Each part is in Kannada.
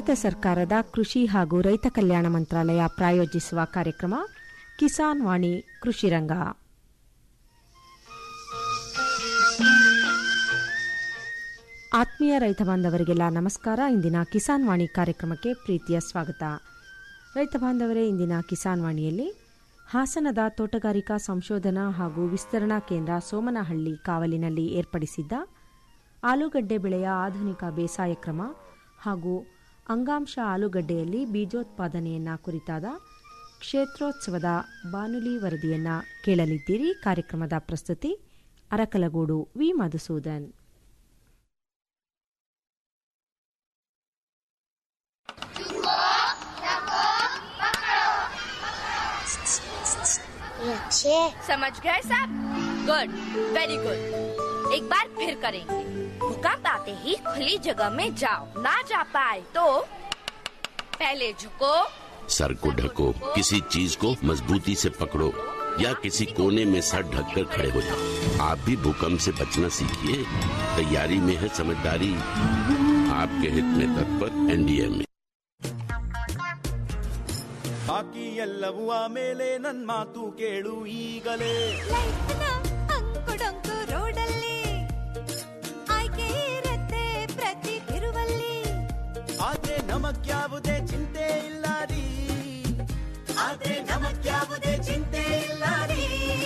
ಭಾರತ ಸರ್ಕಾರದ ಕೃಷಿ ಹಾಗೂ ರೈತ ಕಲ್ಯಾಣ ಮಂತ್ರಾಲಯ ಪ್ರಾಯೋಜಿಸುವ ಕಾರ್ಯಕ್ರಮ ಕಿಸಾನ್ ವಾಣಿ ಕೃಷಿ ರಂಗ ಆತ್ಮೀಯ ರೈತ ಬಾಂಧವರಿಗೆಲ್ಲ ನಮಸ್ಕಾರ ಇಂದಿನ ಕಿಸಾನ್ ವಾಣಿ ಕಾರ್ಯಕ್ರಮಕ್ಕೆ ಪ್ರೀತಿಯ ಸ್ವಾಗತ ರೈತ ಬಾಂಧವರೇ ಇಂದಿನ ಕಿಸಾನ್ ವಾಣಿಯಲ್ಲಿ ಹಾಸನದ ತೋಟಗಾರಿಕಾ ಸಂಶೋಧನಾ ಹಾಗೂ ವಿಸ್ತರಣಾ ಕೇಂದ್ರ ಸೋಮನಹಳ್ಳಿ ಕಾವಲಿನಲ್ಲಿ ಏರ್ಪಡಿಸಿದ್ದ ಆಲೂಗಡ್ಡೆ ಬೆಳೆಯ ಆಧುನಿಕ ಬೇಸಾಯ ಕ್ರಮ ಹಾಗೂ ಅಂಗಾಂಶ ಆಲೂಗಡ್ಡೆಯಲ್ಲಿ ಬೀಜೋತ್ಪಾದನೆಯನ್ನ ಕುರಿತಾದ ಕ್ಷೇತ್ರೋತ್ಸವದ ಬಾನುಲಿ ವರದಿಯನ್ನ ಕೇಳಲಿದ್ದೀರಿ ಕಾರ್ಯಕ್ರಮದ ಪ್ರಸ್ತುತಿ ಅರಕಲಗೂಡು ವಿ ಮಧುಸೂದನ್ अच्छे समझ गए सब गुड वेरी गुड एक बार फिर करेंगे भूकंप आते ही खुली जगह में जाओ ना जा पाए तो पहले झुको सर को ढको किसी चीज को मजबूती से पकड़ो या किसी कोने में सर ढककर खड़े हो जाओ आप भी भूकंप से बचना सीखिए तैयारी में है समझदारी आपके हित में तत्पर एनडीए में ಬಾಕಿ ಎಲ್ಲವೂ ಆಮೇಲೆ ನನ್ ಮಾತು ಕೇಳು ಈಗಲೇ ಲೈಫ್ನ ಅಂಕುಡೊಂಕು ರೋಡಲ್ಲಿ ಆಯ್ಕೆ ಇರತ್ತೆ ಪ್ರತಿ ತಿರುವಲ್ಲಿ ಆದ್ರೆ ನಮಗ್ಯಾವುದೇ ಚಿಂತೆ ಇಲ್ಲ ರೀ ಆದ್ರೆ ನಮಗ್ಯಾವುದೇ ಚಿಂತೆ ಇಲ್ಲ ರೀ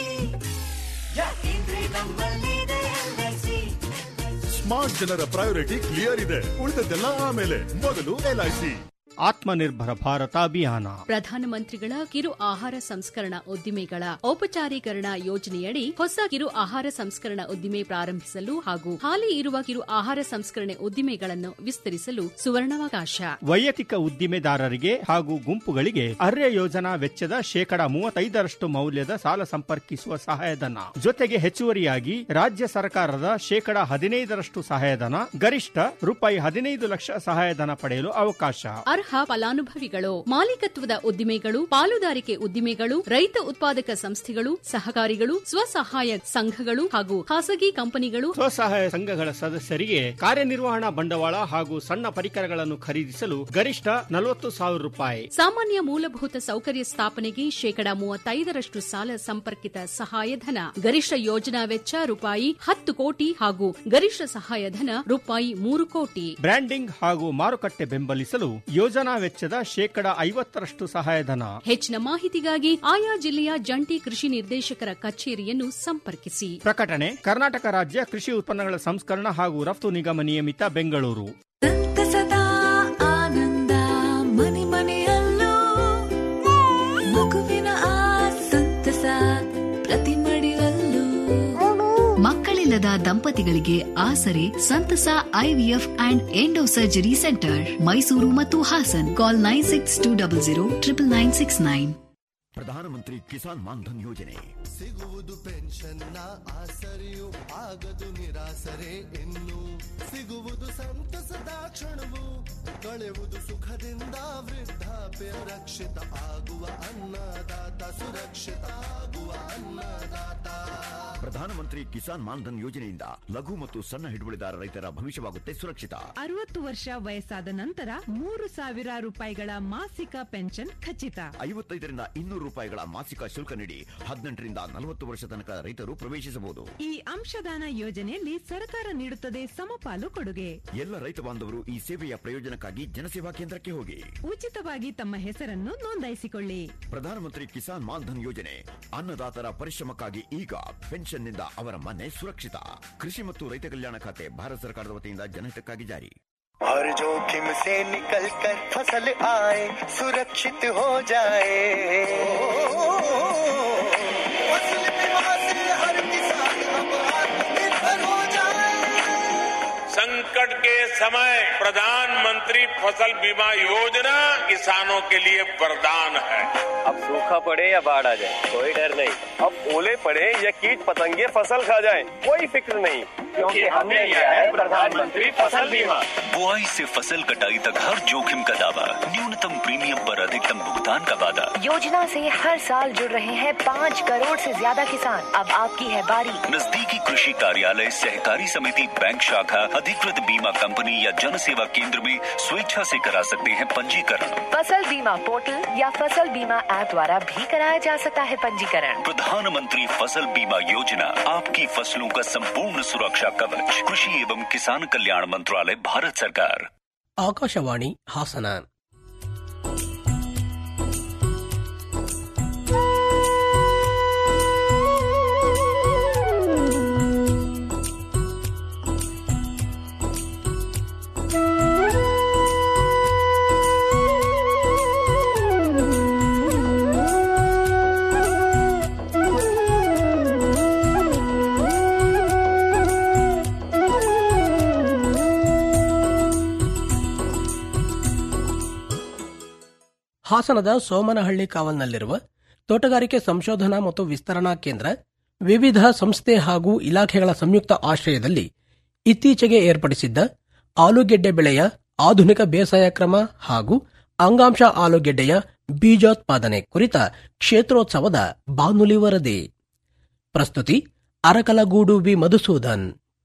ಯಾಕೆಂದ್ರೆ ನಮ್ಮಲ್ಲಿದೆ ಎಲ್ಐಸಿ ಸ್ಮಾರ್ಟ್ ಜನರ ಪ್ರಯಾರಿಟಿ ಕ್ಲಿಯರ್ ಇದೆ ಉಳಿದದ್ದೆಲ್ಲ ಆಮೇಲೆ ಮೊದಲು ಎಲ್ಐಸಿ ಆತ್ಮನಿರ್ಭರ ಭಾರತ ಅಭಿಯಾನ ಪ್ರಧಾನಮಂತ್ರಿಗಳ ಕಿರು ಆಹಾರ ಸಂಸ್ಕರಣಾ ಉದ್ದಿಮೆಗಳ ಔಪಚಾರೀಕರಣ ಯೋಜನೆಯಡಿ ಹೊಸ ಕಿರು ಆಹಾರ ಸಂಸ್ಕರಣಾ ಉದ್ದಿಮೆ ಪ್ರಾರಂಭಿಸಲು ಹಾಗೂ ಹಾಲಿ ಇರುವ ಕಿರು ಆಹಾರ ಸಂಸ್ಕರಣೆ ಉದ್ದಿಮೆಗಳನ್ನು ವಿಸ್ತರಿಸಲು ಸುವರ್ಣಾವಕಾಶ ವೈಯಕ್ತಿಕ ಉದ್ದಿಮೆದಾರರಿಗೆ ಹಾಗೂ ಗುಂಪುಗಳಿಗೆ ಅರ್ಯ ಯೋಜನಾ ವೆಚ್ಚದ ಶೇಕಡಾ ಮೂವತ್ತೈದರಷ್ಟು ಮೌಲ್ಯದ ಸಾಲ ಸಂಪರ್ಕಿಸುವ ಸಹಾಯಧನ ಜೊತೆಗೆ ಹೆಚ್ಚುವರಿಯಾಗಿ ರಾಜ್ಯ ಸರ್ಕಾರದ ಶೇಕಡಾ ಹದಿನೈದರಷ್ಟು ಸಹಾಯಧನ ಗರಿಷ್ಠ ರೂಪಾಯಿ ಹದಿನೈದು ಲಕ್ಷ ಸಹಾಯಧನ ಪಡೆಯಲು ಅವಕಾಶ ಅರ್ಹ ಫಲಾನುಭವಿಗಳು ಮಾಲೀಕತ್ವದ ಉದ್ದಿಮೆಗಳು ಪಾಲುದಾರಿಕೆ ಉದ್ದಿಮೆಗಳು ರೈತ ಉತ್ಪಾದಕ ಸಂಸ್ಥೆಗಳು ಸಹಕಾರಿಗಳು ಸ್ವಸಹಾಯ ಸಂಘಗಳು ಹಾಗೂ ಖಾಸಗಿ ಕಂಪನಿಗಳು ಸ್ವಸಹಾಯ ಸಂಘಗಳ ಸದಸ್ಯರಿಗೆ ಕಾರ್ಯನಿರ್ವಹಣಾ ಬಂಡವಾಳ ಹಾಗೂ ಸಣ್ಣ ಪರಿಕರಗಳನ್ನು ಖರೀದಿಸಲು ಗರಿಷ್ಠ ನಲವತ್ತು ಸಾವಿರ ರೂಪಾಯಿ ಸಾಮಾನ್ಯ ಮೂಲಭೂತ ಸೌಕರ್ಯ ಸ್ಥಾಪನೆಗೆ ಶೇಕಡಾ ಮೂವತ್ತೈದರಷ್ಟು ಸಾಲ ಸಂಪರ್ಕಿತ ಸಹಾಯಧನ ಗರಿಷ್ಠ ಯೋಜನಾ ವೆಚ್ಚ ರೂಪಾಯಿ ಹತ್ತು ಕೋಟಿ ಹಾಗೂ ಗರಿಷ್ಠ ಸಹಾಯಧನ ರೂಪಾಯಿ ಮೂರು ಕೋಟಿ ಬ್ರ್ಯಾಂಡಿಂಗ್ ಹಾಗೂ ಮಾರುಕಟ್ಟೆ ಬೆಂಬಲಿಸಲು ಯೋಜನಾ ವೆಚ್ಚದ ಶೇಕಡಾ ಐವತ್ತರಷ್ಟು ಸಹಾಯಧನ ಹೆಚ್ಚಿನ ಮಾಹಿತಿಗಾಗಿ ಆಯಾ ಜಿಲ್ಲೆಯ ಜಂಟಿ ಕೃಷಿ ನಿರ್ದೇಶಕರ ಕಚೇರಿಯನ್ನು ಸಂಪರ್ಕಿಸಿ ಪ್ರಕಟಣೆ ಕರ್ನಾಟಕ ರಾಜ್ಯ ಕೃಷಿ ಉತ್ಪನ್ನಗಳ ಸಂಸ್ಕರಣ ಹಾಗೂ ರಫ್ತು ನಿಗಮ ನಿಯಮಿತ ಬೆಂಗಳೂರು ಸಂತಸದ ಆನಂದ ಮನೆ ಮನೆಯಲ್ಲೂ ಮಗುವಿನ ಆ ಸಂತಸ ಪ್ರತಿ ಮಡಿಲಲ್ಲೂ ಮಕ್ಕಳಿಲ್ಲದ ದಂಪತಿಗಳಿಗೆ ಆಸರೆ ಸಂತಸ IVF and endo surgery centre Mysuru ಮತ್ತು Hassan call nine six two double zero triple nine six nine Pradhan Mantri Kisan Maandhan ಯೋಜನೆ ಸಿಗುವುದು ಪೆನ್ಷನ್ನ ಆಸರೆಯು ಆಗದು ನಿರಾಸರೆ ಇನ್ನು ಸಿಗುವುದು ಸಂತಸದ ಕ್ಷಣವು ಕಳೆವುದು ಸುಖದಿಂದ ವೃದ್ಧಾಪ್ಯ ರಕ್ಷಿತ ಆಗುವ ಅನ್ನದಾತ ಸುರಕ್ಷಿತ ಆಗುವ ಅನ್ನದಾತ ಪ್ರಧಾನಮಂತ್ರಿ ಕಿಸಾನ್ ಮಾನ್ಧನ್ ಯೋಜನೆಯಿಂದ ಲಘು ಮತ್ತು ಸಣ್ಣ ಹಿಡುವಳಿದಾರ ರೈತರ ಭವಿಷ್ಯವಾಗುತ್ತೆ ಸುರಕ್ಷಿತ ಅರವತ್ತು ವರ್ಷ ವಯಸ್ಸಾದ ನಂತರ ಮೂರು ಸಾವಿರ ರೂಪಾಯಿಗಳ ಮಾಸಿಕ ಪೆನ್ಷನ್ ಖಚಿತ ಐವತ್ತೈದರಿಂದ ಇನ್ನೂರು ರೂಪಾಯಿಗಳ ಮಾಸಿಕ ಶುಲ್ಕ ನೀಡಿ ಹದಿನೆಂಟರಿಂದ ನಲವತ್ತು ವರ್ಷ ತನಕ ರೈತರು ಪ್ರವೇಶಿಸಬಹುದು ಈ ಅಂಶದಾನ ಯೋಜನೆಯಲ್ಲಿ ಸರ್ಕಾರ ನೀಡುತ್ತದೆ ಸಮಪಾಲು ಕೊಡುಗೆ ಎಲ್ಲ ರೈತ ಬಾಂಧವರು ಈ ಸೇವೆಯ ಪ್ರಯೋಜನಕ್ಕಾಗಿ ಜನಸೇವಾ ಕೇಂದ್ರಕ್ಕೆ ಹೋಗಿ ಉಚಿತವಾಗಿ ತಮ್ಮ ಹೆಸರನ್ನು ನೋಂದಾಯಿಸಿಕೊಳ್ಳಿ ಪ್ರಧಾನಮಂತ್ರಿ ಕಿಸಾನ್ ಮಾನ್ಧನ್ ಯೋಜನೆ ಅನ್ನದಾತರ ಪರಿಶ್ರಮಕ್ಕಾಗಿ ಈಗ ಪೆನ್ಷನ್ನಿಂದ ಅವರ ಮನೆ ಸುರಕ್ಷಿತ ಕೃಷಿ ಮತ್ತು ರೈತ ಕಲ್ಯಾಣ ಖಾತೆ ಭಾರತ ಸರ್ಕಾರದ ವತಿಯಿಂದ ಜನಹಿತಕ್ಕಾಗಿ ಜಾರಿ हर जोखिम से निकल कर फसल आए सुरक्षित हो जाए फसल बीमा से हर किसान अब आत्मनिर्भर हो जाए संकट के समय प्रधानमंत्री फसल बीमा योजना किसानों के लिए वरदान है अब सूखा पड़े या बाढ़ आ जाए कोई डर नहीं अब ओले पड़े या कीट पतंगे फसल खा जाए कोई फिक्र नहीं क्योंकि हमने लिया है प्रधानमंत्री फसल बीमा बुआई से फसल कटाई तक हर जोखिम का दावा न्यूनतम प्रीमियम पर अधिकतम भुगतान का वादा योजना से हर साल जुड़ रहे हैं पाँच करोड़ से ज्यादा किसान अब आपकी है बारी नजदीकी कृषि कार्यालय सहकारी समिति बैंक शाखा अधिकृत बीमा कंपनी या जन सेवा केंद्र में स्वेच्छा से करा सकते हैं पंजीकरण फसल बीमा पोर्टल या फसल बीमा ऐप द्वारा भी कराया जा सकता है पंजीकरण प्रधानमंत्री फसल बीमा योजना आपकी फसलों का संपूर्ण सुरक्षा कवच कृषि एवं किसान कल्याण मंत्रालय भारत सरकार ಆಕಾಶವಾಣಿ ಹಾಸನ ಹಾಸನದ ಸೋಮನಹಳ್ಳಿ ಕಾವಲ್ನಲ್ಲಿರುವ ತೋಟಗಾರಿಕೆ ಸಂಶೋಧನಾ ಮತ್ತು ವಿಸ್ತರಣಾ ಕೇಂದ್ರ ವಿವಿಧ ಸಂಸ್ಥೆ ಹಾಗೂ ಇಲಾಖೆಗಳ ಸಂಯುಕ್ತ ಆಶ್ರಯದಲ್ಲಿ ಇತ್ತೀಚೆಗೆ ಏರ್ಪಡಿಸಿದ್ದ ಆಲೂಗೆಡ್ಡೆ ಬೆಳೆಯ ಆಧುನಿಕ ಬೇಸಾಯ ಕ್ರಮ ಹಾಗೂ ಅಂಗಾಂಶ ಆಲೂಗೆಡ್ಡೆಯ ಬೀಜೋತ್ಪಾದನೆ ಕುರಿತ ಕ್ಷೇತ್ರೋತ್ಸವದ ಬಾನುಲಿ ವರದಿ ಪ್ರಸ್ತುತಿ ಅರಕಲಗೂಡು ಬಿ ಮಧುಸೂದನ್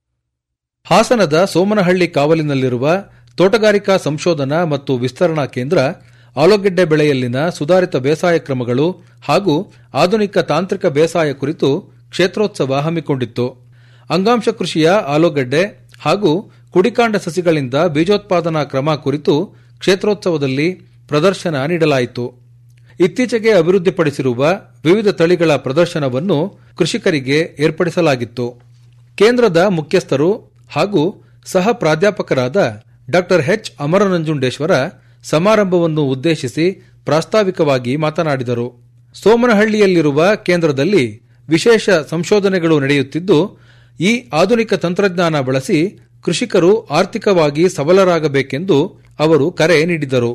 ಹಾಸನದ ಸೋಮನಹಳ್ಳಿ ಕಾವಲಿನಲ್ಲಿರುವ ತೋಟಗಾರಿಕಾ ಸಂಶೋಧನಾ ಮತ್ತು ವಿಸ್ತರಣಾ ಕೇಂದ್ರ ಆಲೂಗೆಡ್ಡೆ ಬೆಳೆಯಲ್ಲಿನ ಸುಧಾರಿತ ಬೇಸಾಯ ಕ್ರಮಗಳು ಹಾಗೂ ಆಧುನಿಕ ತಾಂತ್ರಿಕ ಬೇಸಾಯ ಕುರಿತು ಕ್ಷೇತ್ರೋತ್ಸವ ಹಮ್ಮಿಕೊಂಡಿತ್ತು ಅಂಗಾಂಶ ಕೃಷಿಯ ಆಲೂಗಡ್ಡೆ ಹಾಗೂ ಕುಡಿಕಾಂಡ ಸಸಿಗಳಿಂದ ಬೀಜೋತ್ಪಾದನಾ ಕ್ರಮ ಕುರಿತು ಕ್ಷೇತ್ರೋತ್ಸವದಲ್ಲಿ ಪ್ರದರ್ಶನ ನೀಡಲಾಯಿತು ಇತ್ತೀಚೆಗೆ ಅಭಿವೃದ್ಧಿಪಡಿಸಿರುವ ವಿವಿಧ ತಳಿಗಳ ಪ್ರದರ್ಶನವನ್ನು ಕೃಷಿಕರಿಗೆ ಏರ್ಪಡಿಸಲಾಗಿತ್ತು ಕೇಂದ್ರದ ಮುಖ್ಯಸ್ಥರು ಹಾಗೂ ಸಹ ಪ್ರಾಧ್ಯಾಪಕರಾದ ಡಾ ಎಚ್ ಅಮರನಂಜುಂಡೇಶ್ವರ ಸಮಾರಂಭವನ್ನು ಉದ್ದೇಶಿಸಿ ಪ್ರಾಸ್ತಾವಿಕವಾಗಿ ಮಾತನಾಡಿದರು ಸೋಮನಹಳ್ಳಿಯಲ್ಲಿರುವ ಕೇಂದ್ರದಲ್ಲಿ ವಿಶೇಷ ಸಂಶೋಧನೆಗಳು ನಡೆಯುತ್ತಿದ್ದು ಈ ಆಧುನಿಕ ತಂತ್ರಜ್ಞಾನ ಬಳಸಿ ಕೃಷಿಕರು ಆರ್ಥಿಕವಾಗಿ ಸಬಲರಾಗಬೇಕೆಂದು ಅವರು ಕರೆ ನೀಡಿದರು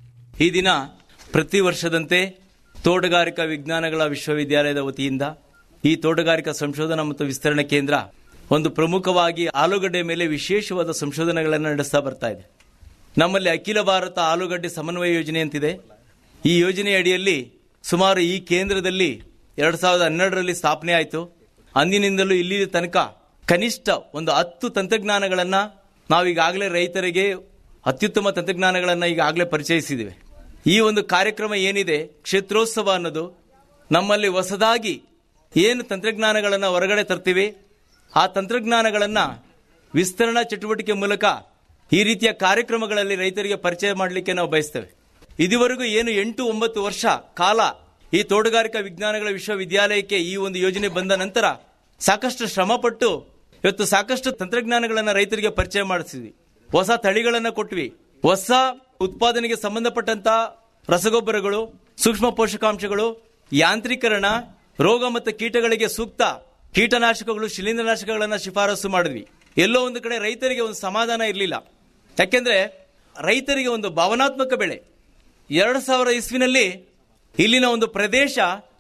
ಈ ದಿನ ಪ್ರತಿ ವರ್ಷದಂತೆ ತೋಟಗಾರಿಕಾ ವಿಜ್ಞಾನಗಳ ವಿಶ್ವವಿದ್ಯಾಲಯದ ವತಿಯಿಂದ ಈ ತೋಟಗಾರಿಕಾ ಸಂಶೋಧನಾ ಮತ್ತು ವಿಸ್ತರಣೆ ಕೇಂದ್ರ ಒಂದು ಪ್ರಮುಖವಾಗಿ ಆಲೂಗಡ್ಡೆ ಮೇಲೆ ವಿಶೇಷವಾದ ಸಂಶೋಧನೆಗಳನ್ನು ನಡೆಸ್ತಾ ಬರ್ತಾ ಇದೆ ನಮ್ಮಲ್ಲಿ ಅಖಿಲ ಭಾರತ ಆಲೂಗಡ್ಡೆ ಸಮನ್ವಯ ಯೋಜನೆ ಅಂತಿದೆ ಈ ಯೋಜನೆ ಅಡಿಯಲ್ಲಿ ಸುಮಾರು ಈ ಕೇಂದ್ರದಲ್ಲಿ ಎರಡ್ ಸಾವಿರದ ಹನ್ನೆರಡರಲ್ಲಿ ಸ್ಥಾಪನೆ ಆಯಿತು ಅಂದಿನಿಂದಲೂ ಇಲ್ಲಿ ತನಕ ಕನಿಷ್ಠ ಒಂದು ಹತ್ತು ತಂತ್ರಜ್ಞಾನಗಳನ್ನ ನಾವೀಗಾಗಲೇ ರೈತರಿಗೆ ಅತ್ಯುತ್ತಮ ತಂತ್ರಜ್ಞಾನಗಳನ್ನ ಈಗಾಗಲೇ ಪರಿಚಯಿಸಿದ್ದೇವೆ ಈ ಒಂದು ಕಾರ್ಯಕ್ರಮ ಏನಿದೆ ಕ್ಷೇತ್ರೋತ್ಸವ ಅನ್ನೋದು ನಮ್ಮಲ್ಲಿ ಹೊಸದಾಗಿ ಏನು ತಂತ್ರಜ್ಞಾನಗಳನ್ನು ಹೊರಗಡೆ ತರ್ತೀವಿ ಆ ತಂತ್ರಜ್ಞಾನಗಳನ್ನ ವಿಸ್ತರಣಾ ಚಟುವಟಿಕೆ ಮೂಲಕ ಈ ರೀತಿಯ ಕಾರ್ಯಕ್ರಮಗಳಲ್ಲಿ ರೈತರಿಗೆ ಪರಿಚಯ ಮಾಡಲಿಕ್ಕೆ ನಾವು ಬಯಸ್ತೇವೆ ಇದುವರೆಗೂ ಏನು ಎಂಟು ಒಂಬತ್ತು ವರ್ಷ ಕಾಲ ಈ ತೋಟಗಾರಿಕಾ ವಿಜ್ಞಾನಗಳ ವಿಶ್ವವಿದ್ಯಾಲಯಕ್ಕೆ ಈ ಒಂದು ಯೋಜನೆ ಬಂದ ನಂತರ ಸಾಕಷ್ಟು ಶ್ರಮಪಟ್ಟು ಇವತ್ತು ಸಾಕಷ್ಟು ತಂತ್ರಜ್ಞಾನಗಳನ್ನ ರೈತರಿಗೆ ಪರಿಚಯ ಮಾಡಿಸಿದ್ವಿ ಹೊಸ ತಳಿಗಳನ್ನ ಕೊಟ್ವಿ ಹೊಸ ಉತ್ಪಾದನೆಗೆ ಸಂಬಂಧಪಟ್ಟಂತ ರಸಗೊಬ್ಬರಗಳು ಸೂಕ್ಷ್ಮ ಪೋಷಕಾಂಶಗಳು ಯಾಂತ್ರೀಕರಣ ರೋಗ ಮತ್ತು ಕೀಟಗಳಿಗೆ ಸೂಕ್ತ ಕೀಟನಾಶಕಗಳು ಶಿಲೀಂಧ್ರನಾಶಕಗಳನ್ನ ಶಿಫಾರಸು ಮಾಡಿದ್ವಿ ಎಲ್ಲೋ ಒಂದು ಕಡೆ ರೈತರಿಗೆ ಒಂದು ಸಮಾಧಾನ ಇರಲಿಲ್ಲ ಯಾಕೆಂದ್ರೆ ರೈತರಿಗೆ ಒಂದು ಭಾವನಾತ್ಮಕ ಬೆಳೆ ಎರಡು ಸಾವಿರ ಇಸ್ವಿನಲ್ಲಿ ಇಲ್ಲಿನ ಒಂದು ಪ್ರದೇಶ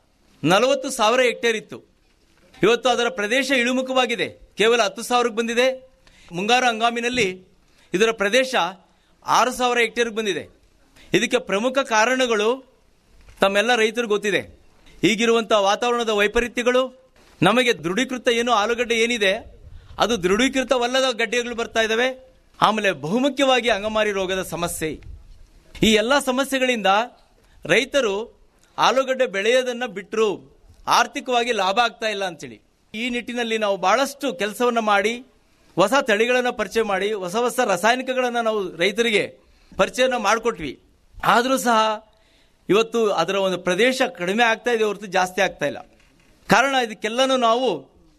ನಲವತ್ತು ಸಾವಿರ ಹೆಕ್ಟೇರ್ ಇತ್ತು ಇವತ್ತು ಅದರ ಪ್ರದೇಶ ಇಳಿಮುಖವಾಗಿದೆ ಕೇವಲ ಹತ್ತು ಸಾವಿರಕ್ಕೆ ಬಂದಿದೆ ಮುಂಗಾರು ಹಂಗಾಮಿನಲ್ಲಿ ಇದರ ಪ್ರದೇಶ ಆರು ಸಾವಿರ ಹೆಕ್ಟೇರ್ಗೆ ಬಂದಿದೆ ಇದಕ್ಕೆ ಪ್ರಮುಖ ಕಾರಣಗಳು ತಮ್ಮೆಲ್ಲ ರೈತರು ಗೊತ್ತಿದೆ ಈಗಿರುವಂತಹ ವಾತಾವರಣದ ವೈಪರೀತ್ಯಗಳು ನಮಗೆ ದೃಢೀಕೃತ ಏನು ಆಲೂಗಡ್ಡೆ ಏನಿದೆ ಅದು ದೃಢೀಕೃತವಲ್ಲದ ಗಡ್ಡೆಗಳು ಬರ್ತಾ ಇದಾವೆ ಆಮೇಲೆ ಬಹುಮುಖ್ಯವಾಗಿ ಅಂಗಮಾರಿ ರೋಗದ ಸಮಸ್ಯೆ ಈ ಎಲ್ಲ ಸಮಸ್ಯೆಗಳಿಂದ ರೈತರು ಆಲೂಗಡ್ಡೆ ಬೆಳೆಯೋದನ್ನ ಬಿಟ್ಟರು ಆರ್ಥಿಕವಾಗಿ ಲಾಭ ಆಗ್ತಾ ಇಲ್ಲ ಅಂತೇಳಿ ಈ ನಿಟ್ಟಿನಲ್ಲಿ ನಾವು ಬಹಳಷ್ಟು ಕೆಲಸವನ್ನ ಮಾಡಿ ಹೊಸ ತಳಿಗಳನ್ನು ಪರಿಚಯ ಮಾಡಿ ಹೊಸ ಹೊಸ ರಾಸಾಯನಿಕಗಳನ್ನು ನಾವು ರೈತರಿಗೆ ಪರಿಚಯನ ಮಾಡಿಕೊಟ್ವಿ ಆದರೂ ಸಹ ಇವತ್ತು ಅದರ ಒಂದು ಪ್ರದೇಶ ಕಡಿಮೆ ಆಗ್ತಾ ಇದೆ ಹೊರತು ಜಾಸ್ತಿ ಆಗ್ತಾ ಇಲ್ಲ ಕಾರಣ ಇದಕ್ಕೆಲ್ಲನೂ ನಾವು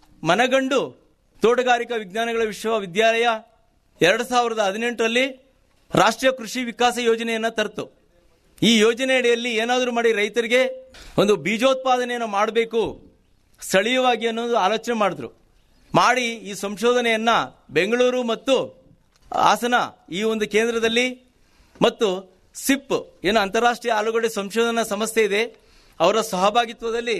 ಮನಗಂಡು ತೋಟಗಾರಿಕಾ ವಿಜ್ಞಾನಗಳ ವಿಶ್ವವಿದ್ಯಾಲಯ ಎರಡು ಸಾವಿರದ ಹದಿನೆಂಟರಲ್ಲಿ ರಾಷ್ಟ್ರೀಯ ಕೃಷಿ ವಿಕಾಸ ಯೋಜನೆಯನ್ನು ತರ್ತು ಈ ಯೋಜನೆ ಅಡಿಯಲ್ಲಿ ಏನಾದರೂ ಮಾಡಿ ರೈತರಿಗೆ ಒಂದು ಬೀಜೋತ್ಪಾದನೆಯನ್ನು ಮಾಡಬೇಕು ಸ್ಥಳೀಯವಾಗಿ ಅನ್ನೋದು ಆಲೋಚನೆ ಮಾಡಿದ್ರು ಮಾಡಿ ಈ ಸಂಶೋಧನೆಯನ್ನ ಬೆಂಗಳೂರು ಮತ್ತು ಹಾಸನ ಈ ಒಂದು ಕೇಂದ್ರದಲ್ಲಿ ಮತ್ತು ಸಿಪ್ ಏನು ಅಂತಾರಾಷ್ಟ್ರೀಯ ಆಲೂಗಡ್ಡೆ ಸಂಶೋಧನಾ ಸಂಸ್ಥೆ ಇದೆ ಅವರ ಸಹಭಾಗಿತ್ವದಲ್ಲಿ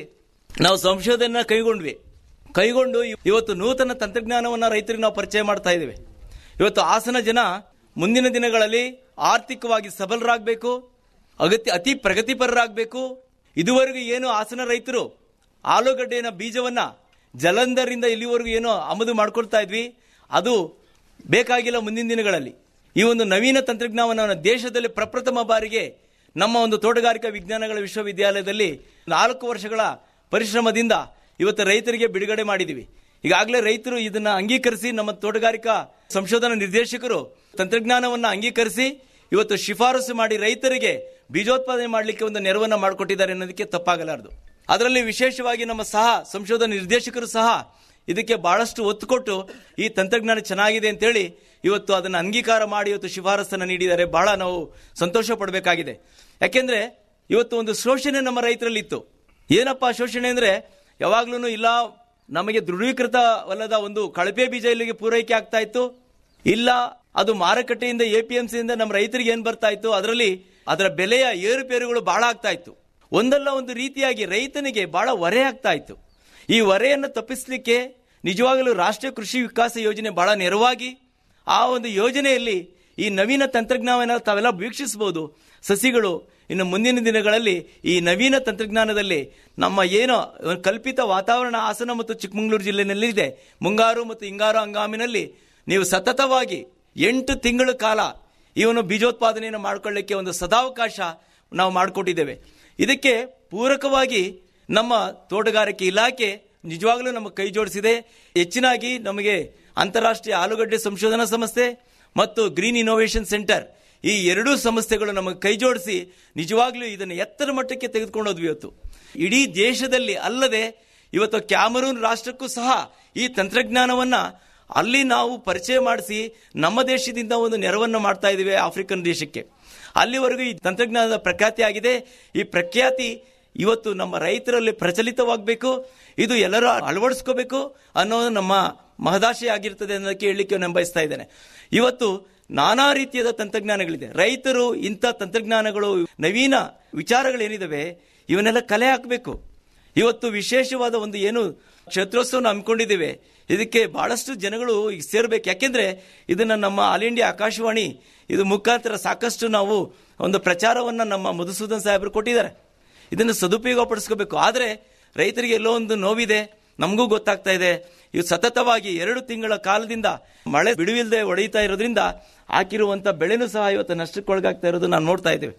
ನಾವು ಸಂಶೋಧನೆ ಕೈಗೊಂಡ್ವಿ ಕೈಗೊಂಡು ಇವತ್ತು ನೂತನ ತಂತ್ರಜ್ಞಾನವನ್ನ ರೈತರಿಗೆ ನಾವು ಪರಿಚಯ ಮಾಡ್ತಾ ಇದ್ದೇವೆ ಇವತ್ತು ಹಾಸನ ಜನ ಮುಂದಿನ ದಿನಗಳಲ್ಲಿ ಆರ್ಥಿಕವಾಗಿ ಸಬಲರಾಗಬೇಕು ಅಗತ್ಯ ಅತಿ ಪ್ರಗತಿಪರರಾಗಬೇಕು ಇದುವರೆಗೂ ಏನು ಹಾಸನ ರೈತರು ಆಲೂಗಡ್ಡೆಯ ಬೀಜವನ್ನ ಜಲಂಧರಿಂದ ಇಲ್ಲಿವರೆಗೂ ಏನೋ ಆಮದು ಮಾಡ್ಕೊಳ್ತಾ ಇದ್ವಿ ಅದು ಬೇಕಾಗಿಲ್ಲ ಮುಂದಿನ ದಿನಗಳಲ್ಲಿ ಈ ಒಂದು ನವೀನ ತಂತ್ರಜ್ಞಾನವನ್ನು ದೇಶದಲ್ಲಿ ಪ್ರಪ್ರಥಮ ಬಾರಿಗೆ ನಮ್ಮ ಒಂದು ತೋಟಗಾರಿಕಾ ವಿಜ್ಞಾನಗಳ ವಿಶ್ವವಿದ್ಯಾಲಯದಲ್ಲಿ ನಾಲ್ಕು ವರ್ಷಗಳ ಪರಿಶ್ರಮದಿಂದ ಇವತ್ತು ರೈತರಿಗೆ ಬಿಡುಗಡೆ ಮಾಡಿದ್ದೀವಿ ಈಗಾಗಲೇ ರೈತರು ಇದನ್ನ ಅಂಗೀಕರಿಸಿ ನಮ್ಮ ತೋಟಗಾರಿಕಾ ಸಂಶೋಧನಾ ನಿರ್ದೇಶಕರು ತಂತ್ರಜ್ಞಾನವನ್ನ ಅಂಗೀಕರಿಸಿ ಇವತ್ತು ಶಿಫಾರಸು ಮಾಡಿ ರೈತರಿಗೆ ಬೀಜೋತ್ಪಾದನೆ ಮಾಡಲಿಕ್ಕೆ ಒಂದು ನೆರವನ್ನ ಮಾಡಿಕೊಟ್ಟಿದ್ದಾರೆ ಅನ್ನೋದಕ್ಕೆ ತಪ್ಪಾಗಲಾರದು ಅದರಲ್ಲಿ ವಿಶೇಷವಾಗಿ ನಮ್ಮ ಸಹ ಸಂಶೋಧನಾ ನಿರ್ದೇಶಕರು ಸಹ ಇದಕ್ಕೆ ಬಹಳಷ್ಟು ಒತ್ತು ಕೊಟ್ಟು ಈ ತಂತ್ರಜ್ಞಾನ ಚೆನ್ನಾಗಿದೆ ಅಂತೇಳಿ ಇವತ್ತು ಅದನ್ನು ಅಂಗೀಕಾರ ಮಾಡಿ ಇವತ್ತು ಶಿಫಾರಸನ್ನು ನೀಡಿದ್ದಾರೆ ಬಹಳ ನಾವು ಸಂತೋಷ ಪಡಬೇಕಾಗಿದೆ ಯಾಕೆಂದ್ರೆ ಇವತ್ತು ಒಂದು ಶೋಷಣೆ ನಮ್ಮ ರೈತರಲ್ಲಿ ಇತ್ತು ಏನಪ್ಪ ಶೋಷಣೆ ಅಂದ್ರೆ ಯಾವಾಗ್ಲೂ ಇಲ್ಲ ನಮಗೆ ದೃಢೀಕೃತವಲ್ಲದ ಒಂದು ಕಳಪೆ ಬೀಜ ಇಲ್ಲಿಗೆ ಪೂರೈಕೆ ಆಗ್ತಾ ಇತ್ತು ಇಲ್ಲ ಅದು ಮಾರುಕಟ್ಟೆಯಿಂದ ಎಪಿಎಂಸಿಯಿಂದ ನಮ್ಮ ರೈತರಿಗೆ ಏನ್ ಬರ್ತಾ ಇತ್ತು ಅದರಲ್ಲಿ ಅದರ ಬೆಲೆಯ ಏರುಪೇರುಗಳು ಬಹಳ ಆಗ್ತಾ ಇತ್ತು ಒಂದಲ್ಲ ಒಂದು ರೀತಿಯಾಗಿ ರೈತನಿಗೆ ಬಹಳ ಹೊರೆ ಆಗ್ತಾ ಇತ್ತು ಈ ಹೊರೆಯನ್ನು ತಪ್ಪಿಸಲಿಕ್ಕೆ ನಿಜವಾಗಲೂ ರಾಷ್ಟ್ರೀಯ ಕೃಷಿ ವಿಕಾಸ ಯೋಜನೆ ಬಹಳ ನೆರವಾಗಿ ಆ ಒಂದು ಯೋಜನೆಯಲ್ಲಿ ಈ ನವೀನ ತಂತ್ರಜ್ಞಾನವನ್ನು ತಾವೆಲ್ಲ ವೀಕ್ಷಿಸಬಹುದು ಸಸಿಗಳು ಇನ್ನು ಮುಂದಿನ ದಿನಗಳಲ್ಲಿ ಈ ನವೀನ ತಂತ್ರಜ್ಞಾನದಲ್ಲಿ ನಮ್ಮ ಏನೋ ಕಲ್ಪಿತ ವಾತಾವರಣ ಹಾಸನ ಮತ್ತು ಚಿಕ್ಕಮಗಳೂರು ಜಿಲ್ಲೆಯಲ್ಲಿ ಇದೆ ಮುಂಗಾರು ಮತ್ತು ಹಿಂಗಾರು ಹಂಗಾಮಿನಲ್ಲಿ ನೀವು ಸತತವಾಗಿ ಎಂಟು ತಿಂಗಳ ಕಾಲ ಇವನು ಬೀಜೋತ್ಪಾದನೆಯನ್ನು ಮಾಡಿಕೊಳ್ಳಿಕ್ಕೆ ಒಂದು ಸದಾವಕಾಶ ನಾವು ಮಾಡಿಕೊಟ್ಟಿದ್ದೇವೆ ಇದಕ್ಕೆ ಪೂರಕವಾಗಿ ನಮ್ಮ ತೋಟಗಾರಿಕೆ ಇಲಾಖೆ ನಿಜವಾಗಲೂ ನಮ್ಮ ಕೈ ಜೋಡಿಸಿದೆ ಹೆಚ್ಚಿನಾಗಿ ನಮಗೆ ಅಂತಾರಾಷ್ಟ್ರೀಯ ಆಲೂಗಡ್ಡೆ ಸಂಶೋಧನಾ ಸಂಸ್ಥೆ ಮತ್ತು ಗ್ರೀನ್ ಇನೋವೇಷನ್ ಸೆಂಟರ್ ಈ ಎರಡೂ ಸಂಸ್ಥೆಗಳು ನಮಗೆ ಕೈ ಜೋಡಿಸಿ ನಿಜವಾಗ್ಲೂ ಇದನ್ನು ಎತ್ತರ ಮಟ್ಟಕ್ಕೆ ತೆಗೆದುಕೊಂಡು ಹೋದ್ವಿ ಇವತ್ತು ಇಡೀ ದೇಶದಲ್ಲಿ ಅಲ್ಲದೆ ಇವತ್ತು ಕ್ಯಾಮರೂನ್ ರಾಷ್ಟ್ರಕ್ಕೂ ಸಹ ಈ ತಂತ್ರಜ್ಞಾನವನ್ನ ಅಲ್ಲಿ ನಾವು ಪರಿಚಯ ಮಾಡಿಸಿ ನಮ್ಮ ದೇಶದಿಂದ ಒಂದು ನೆರವನ್ನು ಮಾಡ್ತಾ ಇದ್ದೀವಿ ಆಫ್ರಿಕನ್ ದೇಶಕ್ಕೆ ಅಲ್ಲಿವರೆಗೂ ಈ ತಂತ್ರಜ್ಞಾನದ ಪ್ರಖ್ಯಾತಿ ಆಗಿದೆ ಈ ಪ್ರಖ್ಯಾತಿ ಇವತ್ತು ನಮ್ಮ ರೈತರಲ್ಲಿ ಪ್ರಚಲಿತವಾಗಬೇಕು ಇದು ಎಲ್ಲರೂ ಅಳವಡಿಸ್ಕೋಬೇಕು ಅನ್ನೋದು ನಮ್ಮ ಮಹದಾಶೆ ಆಗಿರ್ತದೆ ಅನ್ನೋದಕ್ಕೆ ಹೇಳಲಿಕ್ಕೆ ನಾನು ಬಯಸ್ತಾ ಇದ್ದೇನೆ ಇವತ್ತು ನಾನಾ ರೀತಿಯಾದ ತಂತ್ರಜ್ಞಾನಗಳಿದೆ ರೈತರು ಇಂಥ ತಂತ್ರಜ್ಞಾನಗಳು ನವೀನ ವಿಚಾರಗಳೇನಿದಾವೆ ಇವನ್ನೆಲ್ಲ ಕಲೆ ಹಾಕಬೇಕು ಇವತ್ತು ವಿಶೇಷವಾದ ಒಂದು ಏನು ಕ್ಷೇತ್ರೋತ್ಸವ ಹಮ್ಮಿಕೊಂಡಿದ್ದೇವೆ ಇದಕ್ಕೆ ಬಹಳಷ್ಟು ಜನಗಳು ಈಗ ಸೇರ್ಬೇಕು ಯಾಕೆಂದ್ರೆ ಇದನ್ನ ನಮ್ಮ ಆಲ್ ಇಂಡಿಯಾ ಆಕಾಶವಾಣಿ ಇದು ಮುಖಾಂತರ ಸಾಕಷ್ಟು ನಾವು ಒಂದು ಪ್ರಚಾರವನ್ನ ನಮ್ಮ ಮಧುಸೂದನ್ ಸಾಹೇಬರು ಕೊಟ್ಟಿದ್ದಾರೆ ಇದನ್ನು ಸದುಪಯೋಗ ಪಡಿಸ್ಕೋಬೇಕು ಆದ್ರೆ ರೈತರಿಗೆ ಎಲ್ಲೋ ಒಂದು ನೋವಿದೆ ನಮಗೂ ಗೊತ್ತಾಗ್ತಾ ಇದೆ ಇವು ಸತತವಾಗಿ ಎರಡು ತಿಂಗಳ ಕಾಲದಿಂದ ಮಳೆ ಬಿಡುವಿಲ್ಲದೆ ಹೊಡೆಯುತ್ತಾ ಇರೋದ್ರಿಂದ ಹಾಕಿರುವಂತ ಬೆಳೆನೂ ಸಹ ಇವತ್ತು ನಷ್ಟಕ್ಕೊಳಗಾಗ್ತಾ ಇರೋದು ನಾವು ನೋಡ್ತಾ ಇದ್ದೇವೆ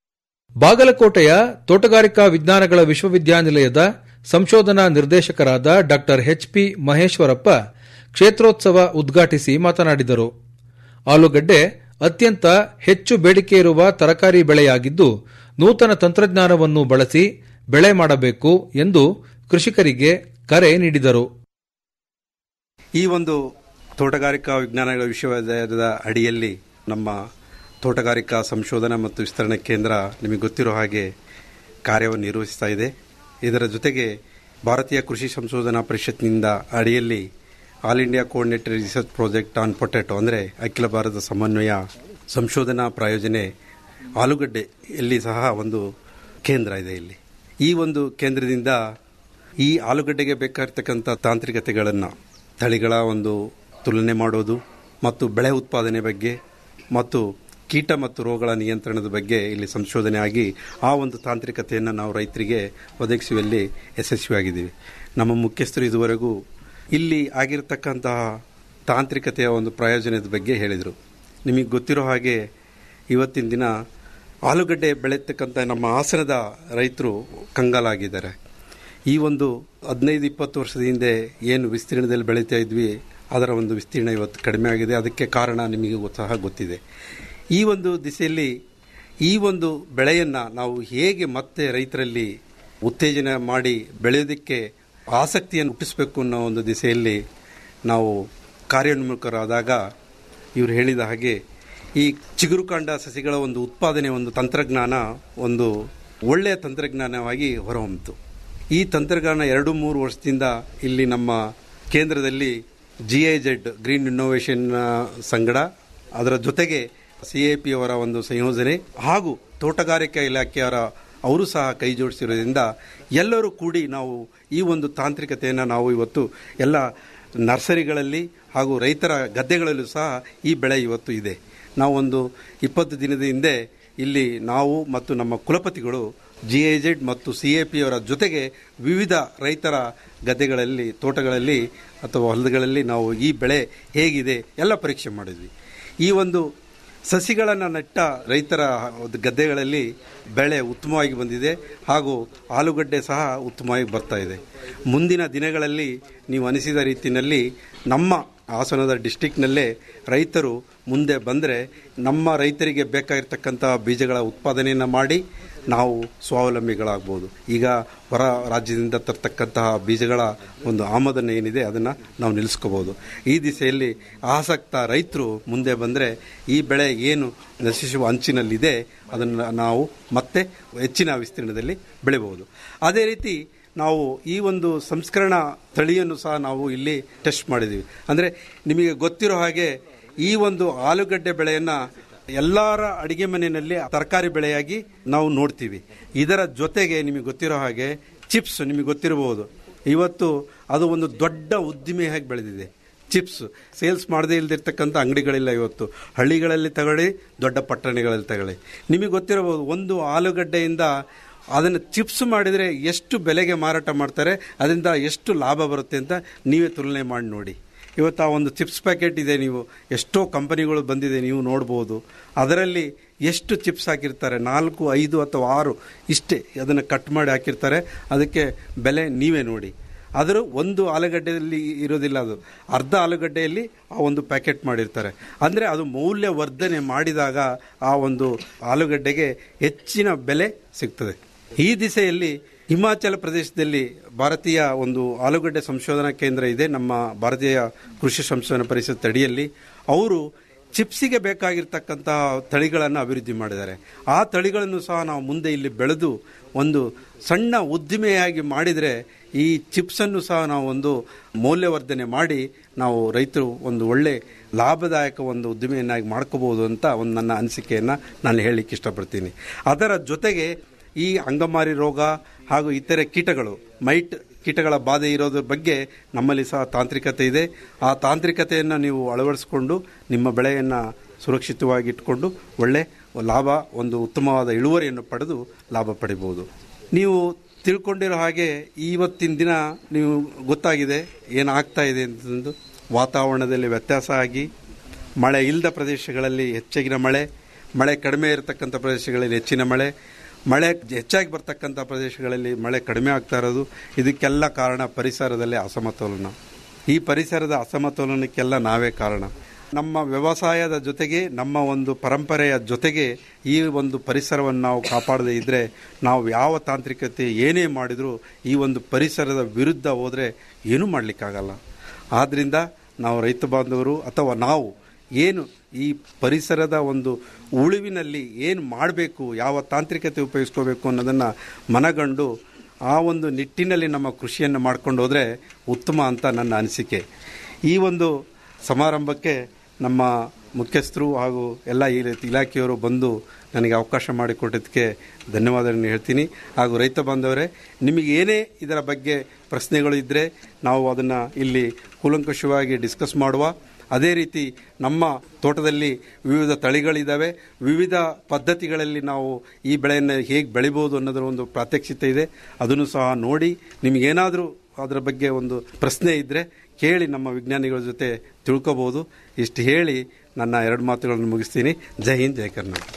ಬಾಗಲಕೋಟೆಯ ತೋಟಗಾರಿಕಾ ವಿಜ್ಞಾನಗಳ ವಿಶ್ವವಿದ್ಯಾನಿಲಯದ ಸಂಶೋಧನಾ ನಿರ್ದೇಶಕರಾದ ಡಾ ಎಚ್ ಪಿ ಮಹೇಶ್ವರಪ್ಪ ಕ್ಷೇತ್ರೋತ್ಸವ ಉದ್ಘಾಟಿಸಿ ಮಾತನಾಡಿದರು ಆಲೂಗಡ್ಡೆ ಅತ್ಯಂತ ಹೆಚ್ಚು ಬೇಡಿಕೆ ಇರುವ ತರಕಾರಿ ಬೆಳೆಯಾಗಿದ್ದು ನೂತನ ತಂತ್ರಜ್ಞಾನವನ್ನು ಬಳಸಿ ಬೆಳೆ ಮಾಡಬೇಕು ಎಂದು ಕೃಷಿಕರಿಗೆ ಕರೆ ನೀಡಿದರು ಈ ಒಂದು ತೋಟಗಾರಿಕಾ ವಿಜ್ಞಾನಗಳ ವಿಶ್ವವಿದ್ಯಾಲಯದ ಅಡಿಯಲ್ಲಿ ನಮ್ಮ ತೋಟಗಾರಿಕಾ ಸಂಶೋಧನಾ ಮತ್ತು ವಿಸ್ತರಣೆ ಕೇಂದ್ರ ನಿಮಗೆ ಗೊತ್ತಿರೋ ಹಾಗೆ ಕಾರ್ಯವನ್ನು ನಿರ್ವಹಿಸ್ತಾ ಇದೆ ಇದರ ಜೊತೆಗೆ ಭಾರತೀಯ ಕೃಷಿ ಸಂಶೋಧನಾ ಪರಿಷತ್ನಿಂದ ಅಡಿಯಲ್ಲಿ all India coordinator research project on potato ಅಂದರೆ ಅಖಿಲ ಭಾರತ ಸಮನ್ವಯ ಸಂಶೋಧನಾ ಪ್ರಾಯೋಜನೆ ಆಲೂಗಡ್ಡೆಯಲ್ಲಿ ಸಹ ಒಂದು ಕೇಂದ್ರ ಇದೆ ಇಲ್ಲಿ ಈ ಒಂದು ಕೇಂದ್ರದಿಂದ ಈ ಆಲೂಗಡ್ಡೆಗೆ ಬೇಕಾಗಿರ್ತಕ್ಕಂಥ ತಾಂತ್ರಿಕತೆಗಳನ್ನು ತಳಿಗಳ ಒಂದು ತುಲನೆ ಮಾಡೋದು ಮತ್ತು ಬೆಳೆ ಉತ್ಪಾದನೆ ಬಗ್ಗೆ ಮತ್ತು ಕೀಟ ಮತ್ತು ರೋಗಗಳ ನಿಯಂತ್ರಣದ ಬಗ್ಗೆ ಇಲ್ಲಿ ಸಂಶೋಧನೆ ಆಗಿ ಆ ಒಂದು ತಾಂತ್ರಿಕತೆಯನ್ನು ನಾವು ರೈತರಿಗೆ ಒದಗಿಸುವಲ್ಲಿ ಯಶಸ್ವಿಯಾಗಿದ್ದೀವಿ ನಮ್ಮ ಮುಖ್ಯಸ್ಥರು ಇದುವರೆಗೂ ಇಲ್ಲಿ ಆಗಿರತಕ್ಕಂತಹ ತಾಂತ್ರಿಕತೆಯ ಒಂದು ಪ್ರಯೋಜನದ ಬಗ್ಗೆ ಹೇಳಿದರು ನಿಮಗೆ ಗೊತ್ತಿರೋ ಹಾಗೆ ಇವತ್ತಿನ ದಿನ ಆಲೂಗಡ್ಡೆ ಬೆಳೆಯತಕ್ಕಂಥ ನಮ್ಮ ಹಾಸನದ ರೈತರು ಕಂಗಾಲಾಗಿದ್ದಾರೆ ಈ ಒಂದು ಹದಿನೈದು ಇಪ್ಪತ್ತು ವರ್ಷದ ಹಿಂದೆ ಏನು ವಿಸ್ತೀರ್ಣದಲ್ಲಿ ಬೆಳೀತಾ ಇದ್ವಿ ಅದರ ಒಂದು ವಿಸ್ತೀರ್ಣ ಇವತ್ತು ಕಡಿಮೆ ಆಗಿದೆ ಅದಕ್ಕೆ ಕಾರಣ ನಿಮಗೆ ಸಹ ಗೊತ್ತಿದೆ ಈ ಒಂದು ದಿಸೆಯಲ್ಲಿ ಈ ಒಂದು ಬೆಳೆಯನ್ನು ನಾವು ಹೇಗೆ ಮತ್ತೆ ರೈತರಲ್ಲಿ ಉತ್ತೇಜನ ಮಾಡಿ ಬೆಳೆಯೋದಕ್ಕೆ ಆಸಕ್ತಿಯನ್ನು ಹುಟ್ಟಿಸಬೇಕು ಅನ್ನೋ ಒಂದು ದಿಸೆಯಲ್ಲಿ ನಾವು ಕಾರ್ಯೋನ್ಮುಖರಾದಾಗ ಇವರು ಹೇಳಿದ ಹಾಗೆ ಈ ಚಿಗುರುಕಾಂಡ ಸಸಿಗಳ ಒಂದು ಉತ್ಪಾದನೆ ಒಂದು ತಂತ್ರಜ್ಞಾನ ಒಂದು ಒಳ್ಳೆಯ ತಂತ್ರಜ್ಞಾನವಾಗಿ ಹೊರಹೊಮ್ಮಿತು ಈ ತಂತ್ರಜ್ಞಾನ ಎರಡು ಮೂರು ವರ್ಷದಿಂದ ಇಲ್ಲಿ ನಮ್ಮ ಕೇಂದ್ರದಲ್ಲಿ G I Z green innovation ಸಂಗಡ ಅದರ ಜೊತೆಗೆ ಸಿ ಎ ಪಿ ಅವರ ಒಂದು ಸಂಯೋಜನೆ ಹಾಗೂ ತೋಟಗಾರಿಕಾ ಇಲಾಖೆಯವರ ಅವರು ಸಹ ಕೈ ಜೋಡಿಸಿರೋದ್ರಿಂದ ಎಲ್ಲರೂ ಕೂಡಿ ನಾವು ಈ ಒಂದು ತಾಂತ್ರಿಕತೆಯನ್ನು ನಾವು ಇವತ್ತು ಎಲ್ಲ ನರ್ಸರಿಗಳಲ್ಲಿ ಹಾಗೂ ರೈತರ ಗದ್ದೆಗಳಲ್ಲೂ ಸಹ ಈ ಬೆಳೆ ಇವತ್ತು ಇದೆ ನಾವೊಂದು ಇಪ್ಪತ್ತು ದಿನದ ಹಿಂದೆ ಇಲ್ಲಿ ನಾವು ಮತ್ತು ನಮ್ಮ ಕುಲಪತಿಗಳು ಜಿ ಐ ಜೆಡ್ ಮತ್ತು ಸಿ ಎ ಪಿ ಅವರ ಜೊತೆಗೆ ವಿವಿಧ ರೈತರ ಗದ್ದೆಗಳಲ್ಲಿ ತೋಟಗಳಲ್ಲಿ ಅಥವಾ ಹೊಲಗಳಲ್ಲಿ ನಾವು ಈ ಬೆಳೆ ಹೇಗಿದೆ ಎಲ್ಲ ಪರೀಕ್ಷೆ ಮಾಡಿದ್ವಿ ಈ ಒಂದು ಸಸಿಗಳನ್ನು ನೆಟ್ಟ ರೈತರ ಒಂದು ಗದ್ದೆಗಳಲ್ಲಿ ಬೆಳೆ ಉತ್ತಮವಾಗಿ ಬಂದಿದೆ ಹಾಗೂ ಆಲೂಗಡ್ಡೆ ಸಹ ಉತ್ತಮವಾಗಿ ಬರ್ತಾ ಇದೆ ಮುಂದಿನ ದಿನಗಳಲ್ಲಿ ನೀವು ಅನಿಸಿದ ರೀತಿಯಲ್ಲಿ ನಮ್ಮ ಹಾಸನದ ಡಿಸ್ಟಿಕ್ನಲ್ಲೇ ರೈತರು ಮುಂದೆ ಬಂದರೆ ನಮ್ಮ ರೈತರಿಗೆ ಬೇಕಾಗಿರ್ತಕ್ಕಂಥ ಬೀಜಗಳ ಉತ್ಪಾದನೆಯನ್ನು ಮಾಡಿ ನಾವು ಸ್ವಾವಲಂಬಿಗಳಾಗ್ಬೋದು ಈಗ ಹೊರ ರಾಜ್ಯದಿಂದ ತರ್ತಕ್ಕಂತಹ ಬೀಜಗಳ ಒಂದು ಆಮದನ್ನು ಏನಿದೆ ಅದನ್ನು ನಾವು ನಿಲ್ಲಿಸ್ಕೋಬೋದು ಈ ದಿಸೆಯಲ್ಲಿ ಆಸಕ್ತ ರೈತರು ಮುಂದೆ ಬಂದರೆ ಈ ಬೆಳೆ ಏನು ನಶಿಸುವ ಅಂಚಿನಲ್ಲಿದೆ ಅದನ್ನು ನಾವು ಮತ್ತೆ ಹೆಚ್ಚಿನ ವಿಸ್ತೀರ್ಣದಲ್ಲಿ ಬೆಳಿಬಹುದು ಅದೇ ರೀತಿ ನಾವು ಈ ಒಂದು ಸಂಸ್ಕರಣಾ ತಳಿಯನ್ನು ಸಹ ನಾವು ಇಲ್ಲಿ ಟೆಸ್ಟ್ ಮಾಡಿದ್ದೀವಿ ಅಂದರೆ ನಿಮಗೆ ಗೊತ್ತಿರೋ ಹಾಗೆ ಈ ಒಂದು ಆಲೂಗಡ್ಡೆ ಬೆಳೆಯನ್ನು ಎಲ್ಲರ ಅಡಿಗೆ ಮನೆಯಲ್ಲಿ ತರಕಾರಿ ಬೆಳೆಯಾಗಿ ನಾವು ನೋಡ್ತೀವಿ ಇದರ ಜೊತೆಗೆ ನಿಮಗೆ ಗೊತ್ತಿರೋ ಹಾಗೆ ಚಿಪ್ಸ್ ನಿಮಗೆ ಗೊತ್ತಿರಬಹುದು ಇವತ್ತು ಅದು ಒಂದು ದೊಡ್ಡ ಉದ್ದಿಮೆಯಾಗಿ ಬೆಳೆದಿದೆ ಚಿಪ್ಸ್ ಸೇಲ್ಸ್ ಮಾಡದೇ ಇಲ್ದಿರ್ತಕ್ಕಂಥ ಅಂಗಡಿಗಳಿಲ್ಲ ಇವತ್ತು ಹಳ್ಳಿಗಳಲ್ಲಿ ತಗೊಳ್ಳಿ ದೊಡ್ಡ ಪಟ್ಟಣಗಳಲ್ಲಿ ತಗೊಳ್ಳಿ ನಿಮಗೆ ಗೊತ್ತಿರಬಹುದು ಒಂದು ಆಲೂಗಡ್ಡೆಯಿಂದ ಅದನ್ನು ಚಿಪ್ಸ್ ಮಾಡಿದರೆ ಎಷ್ಟು ಬೆಲೆಗೆ ಮಾರಾಟ ಮಾಡ್ತಾರೆ ಅದರಿಂದ ಎಷ್ಟು ಲಾಭ ಬರುತ್ತೆ ಅಂತ ನೀವೇ ತುಲನೆ ಮಾಡಿ ನೋಡಿ ಇವತ್ತು ಆ ಒಂದು ಚಿಪ್ಸ್ ಪ್ಯಾಕೆಟ್ ಇದೆ ನೀವು ಎಷ್ಟೋ ಕಂಪನಿಗಳು ಬಂದಿದೆ ನೀವು ನೋಡ್ಬೋದು ಅದರಲ್ಲಿ ಎಷ್ಟು ಚಿಪ್ಸ್ ಹಾಕಿರ್ತಾರೆ ನಾಲ್ಕು ಐದು ಅಥವಾ ಆರು ಇಷ್ಟೇ ಅದನ್ನು ಕಟ್ ಮಾಡಿ ಹಾಕಿರ್ತಾರೆ ಅದಕ್ಕೆ ಬೆಲೆ ನೀವೇ ನೋಡಿ ಆದರೂ ಒಂದು ಆಲೂಗಡ್ಡೆಯಲ್ಲಿ ಇರೋದಿಲ್ಲ ಅದು ಅರ್ಧ ಆಲೂಗಡ್ಡೆಯಲ್ಲಿ ಆ ಒಂದು ಪ್ಯಾಕೆಟ್ ಮಾಡಿರ್ತಾರೆ ಅಂದರೆ ಅದು ಮೌಲ್ಯವರ್ಧನೆ ಮಾಡಿದಾಗ ಆ ಒಂದು ಆಲೂಗಡ್ಡೆಗೆ ಹೆಚ್ಚಿನ ಬೆಲೆ ಸಿಗ್ತದೆ ಈ ದಿಸೆಯಲ್ಲಿ ಹಿಮಾಚಲ ಪ್ರದೇಶದಲ್ಲಿ ಭಾರತೀಯ ಒಂದು ಆಲೂಗಡ್ಡೆ ಸಂಶೋಧನಾ ಕೇಂದ್ರ ಇದೆ ನಮ್ಮ ಭಾರತೀಯ ಕೃಷಿ ಸಂಶೋಧನಾ ಪರಿಷತ್ ಅಡಿಯಲ್ಲಿ ಅವರು ಚಿಪ್ಸಿಗೆ ಬೇಕಾಗಿರ್ತಕ್ಕಂತಹ ತಳಿಗಳನ್ನು ಅಭಿವೃದ್ಧಿ ಮಾಡಿದ್ದಾರೆ ಆ ತಳಿಗಳನ್ನು ಸಹ ನಾವು ಮುಂದೆ ಇಲ್ಲಿ ಬೆಳೆದು ಒಂದು ಸಣ್ಣ ಉದ್ದಿಮೆಯಾಗಿ ಮಾಡಿದರೆ ಈ ಚಿಪ್ಸನ್ನು ಸಹ ನಾವು ಒಂದು ಮೌಲ್ಯವರ್ಧನೆ ಮಾಡಿ ನಾವು ರೈತರು ಒಂದು ಒಳ್ಳೆ ಲಾಭದಾಯಕ ಒಂದು ಉದ್ದಿಮೆಯನ್ನಾಗಿ ಮಾಡ್ಕೋಬಹುದು ಅಂತ ಒಂದು ನನ್ನ ಅನಿಸಿಕೆಯನ್ನು ನಾನು ಹೇಳಲಿಕ್ಕೆ ಇಷ್ಟಪಡ್ತೀನಿ ಅದರ ಜೊತೆಗೆ ಈ ಅಂಗಮಾರಿ ರೋಗ ಹಾಗೂ ಇತರೆ ಕೀಟಗಳು ಮೈಟ್ ಕೀಟಗಳ ಬಾಧೆ ಇರೋದ್ರ ಬಗ್ಗೆ ನಮ್ಮಲ್ಲಿ ಸಹ ತಾಂತ್ರಿಕತೆ ಇದೆ ಆ ತಾಂತ್ರಿಕತೆಯನ್ನು ನೀವು ಅಳವಡಿಸಿಕೊಂಡು ನಿಮ್ಮ ಬೆಳೆಯನ್ನು ಸುರಕ್ಷಿತವಾಗಿ ಇಟ್ಕೊಂಡು ಒಳ್ಳೆ ಲಾಭ ಒಂದು ಉತ್ತಮವಾದ ಇಳುವರಿಯನ್ನು ಪಡೆದು ಲಾಭ ಪಡಿಬೋದು ನೀವು ತಿಳ್ಕೊಂಡಿರೋ ಹಾಗೆ ಇವತ್ತಿನ ದಿನ ನೀವು ಗೊತ್ತಾಗಿದೆ ಏನಾಗ್ತಾ ಇದೆ ಅಂತಂದು ವಾತಾವರಣದಲ್ಲಿ ವ್ಯತ್ಯಾಸ ಆಗಿ ಮಳೆ ಇಲ್ಲದ ಪ್ರದೇಶಗಳಲ್ಲಿ ಹೆಚ್ಚಿನ ಮಳೆ ಮಳೆ ಕಡಿಮೆ ಇರತಕ್ಕಂಥ ಪ್ರದೇಶಗಳಲ್ಲಿ ಹೆಚ್ಚಿನ ಮಳೆ ಮಳೆ ಹೆಚ್ಚಾಗಿ ಬರ್ತಕ್ಕಂಥ ಪ್ರದೇಶಗಳಲ್ಲಿ ಮಳೆ ಕಡಿಮೆ ಆಗ್ತಾ ಇರೋದು ಇದಕ್ಕೆಲ್ಲ ಕಾರಣ ಪರಿಸರದಲ್ಲಿ ಅಸಮತೋಲನ ಈ ಪರಿಸರದ ಅಸಮತೋಲನಕ್ಕೆಲ್ಲ ನಾವೇ ಕಾರಣ ನಮ್ಮ ವ್ಯವಸಾಯದ ಜೊತೆಗೆ ನಮ್ಮ ಒಂದು ಪರಂಪರೆಯ ಜೊತೆಗೆ ಈ ಒಂದು ಪರಿಸರವನ್ನು ನಾವು ಕಾಪಾಡದೇ ಇದ್ದರೆ ನಾವು ಯಾವ ತಾಂತ್ರಿಕತೆ ಏನೇ ಮಾಡಿದರೂ ಈ ಒಂದು ಪರಿಸರದ ವಿರುದ್ಧ ಹೋದರೆ ಏನೂ ಮಾಡಲಿಕ್ಕಾಗಲ್ಲ ಆದ್ದರಿಂದ ನಾವು ರೈತ ಬಾಂಧವರು ಅಥವಾ ನಾವು ಏನು ಈ ಪರಿಸರದ ಒಂದು ಉಳಿವಿನಲ್ಲಿ ಏನು ಮಾಡಬೇಕು ಯಾವ ತಾಂತ್ರಿಕತೆ ಉಪಯೋಗಿಸ್ಕೋಬೇಕು ಅನ್ನೋದನ್ನು ಮನಗಂಡು ಆ ಒಂದು ನಿಟ್ಟಿನಲ್ಲಿ ನಮ್ಮ ಕೃಷಿಯನ್ನು ಮಾಡ್ಕೊಂಡು ಹೋದರೆ ಉತ್ತಮ ಅಂತ ನನ್ನ ಅನಿಸಿಕೆ ಈ ಒಂದು ಸಮಾರಂಭಕ್ಕೆ ನಮ್ಮ ಮುಖ್ಯಸ್ಥರು ಹಾಗೂ ಎಲ್ಲ ಈ ರೀತಿ ಇಲಾಖೆಯವರು ಬಂದು ನನಗೆ ಅವಕಾಶ ಮಾಡಿಕೊಟ್ಟಿದ್ದಕ್ಕೆ ಧನ್ಯವಾದಗಳನ್ನು ಹೇಳ್ತೀನಿ ಹಾಗೂ ರೈತ ಬಾಂಧವರೇ ನಿಮಗೆ ಏನೇ ಇದರ ಬಗ್ಗೆ ಪ್ರಶ್ನೆಗಳು ಇದ್ದರೆ ನಾವು ಅದನ್ನು ಇಲ್ಲಿ ಕೂಲಂಕಷವಾಗಿ ಡಿಸ್ಕಸ್ ಮಾಡುವ ಅದೇ ರೀತಿ ನಮ್ಮ ತೋಟದಲ್ಲಿ ವಿವಿಧ ತಳಿಗಳಿದ್ದಾವೆ ವಿವಿಧ ಪದ್ಧತಿಗಳಲ್ಲಿ ನಾವು ಈ ಬೆಳೆಯನ್ನು ಹೇಗೆ ಬೆಳಿಬೋದು ಅನ್ನೋದರ ಒಂದು ಪ್ರಾತ್ಯಕ್ಷಿತೆ ಇದೆ ಅದನ್ನು ಸಹ ನೋಡಿ ನಿಮಗೇನಾದರೂ ಅದರ ಬಗ್ಗೆ ಒಂದು ಪ್ರಶ್ನೆ ಇದ್ದರೆ ಕೇಳಿ ನಮ್ಮ ವಿಜ್ಞಾನಿಗಳ ಜೊತೆ ತಿಳ್ಕೊಬೋದು ಇಷ್ಟು ಹೇಳಿ ನನ್ನ ಎರಡು ಮಾತುಗಳನ್ನು ಮುಗಿಸ್ತೀನಿ ಜೈ ಹಿಂದ್ ಜೈ ಕರ್ನಾಟಕ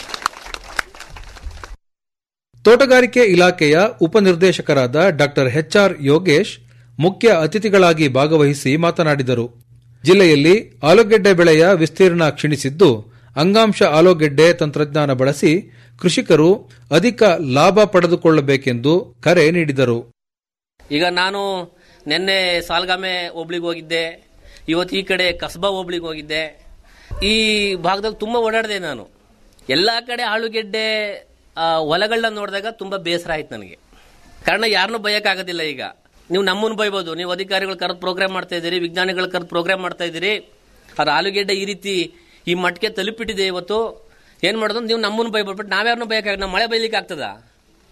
ತೋಟಗಾರಿಕೆ ಇಲಾಖೆಯ ಉಪನಿರ್ದೇಶಕರಾದ ಡಾಕ್ಟರ್ ಎಚ್ಆರ್ ಯೋಗೇಶ್ ಮುಖ್ಯ ಅತಿಥಿಗಳಾಗಿ ಭಾಗವಹಿಸಿ ಮಾತನಾಡಿದರು ಜಿಲ್ಲೆಯಲ್ಲಿ ಆಲೂಗೆಡ್ಡೆ ಬೆಳೆಯ ವಿಸ್ತೀರ್ಣ ಕ್ಷೀಣಿಸಿದ್ದು ಅಂಗಾಂಶ ಆಲೂಗೆಡ್ಡೆ ತಂತ್ರಜ್ಞಾನ ಬಳಸಿ ಕೃಷಿಕರು ಅಧಿಕ ಲಾಭ ಪಡೆದುಕೊಳ್ಳಬೇಕೆಂದು ಕರೆ ನೀಡಿದರು ಈಗ ನಾನು ನಿನ್ನೆ ಸಾಲ್ಗಾಮೆ ಹೋಬ್ಳಿಗೆ ಹೋಗಿದ್ದೆ ಇವತ್ತು ಈ ಕಡೆ ಕಸ್ಬಾ ಹೋಬ್ಳಿಗೆ ಹೋಗಿದ್ದೆ ಈ ಭಾಗದಲ್ಲಿ ತುಂಬ ಓಡಾಡಿದೆ ನಾನು ಎಲ್ಲ ಕಡೆ ಆಲೂಗೆಡ್ಡೆ ಆ, ಹೊಲಗಳನ್ನ ನೋಡಿದಾಗ ತುಂಬ ಬೇಸರ ಆಯ್ತು ನನಗೆ ಕಾರಣ ಯಾರನ್ನೂ ಬೈಯಕ್ಕಾಗೋದಿಲ್ಲ ಈಗ ನೀವು ನಮ್ಮನ್ನು ಬೈಬೋದು ನೀವು ಅಧಿಕಾರಿಗಳು ಕರೆದು ಪ್ರೋಗ್ರಾಮ್ ಮಾಡ್ತಾ ಇದ್ದೀರಿ ವಿಜ್ಞಾನಿಗಳು ಕರೆದು ಪ್ರೋಗ್ರಾಮ್ ಮಾಡ್ತಾ ಇದ್ದೀರಿ ಅವ್ರ ಆಲೂಗೆಡ್ಡೆ ಈ ರೀತಿ ಈ ಮಟ್ಟಿಗೆ ತಲುಪಿಟ್ಟಿದೆ ಇವತ್ತು ಏನು ಮಾಡೋದು ನೀವು ನಮ್ಮನ್ನು ಬೈಬೋದು ಬಟ್ ನಾವ್ಯಾರನ್ನೂ ಬೈಯಕ್ಕಾಗ ನಾವು ಮಳೆ ಬೈಲಿಕ್ಕೆ ಆಗ್ತದ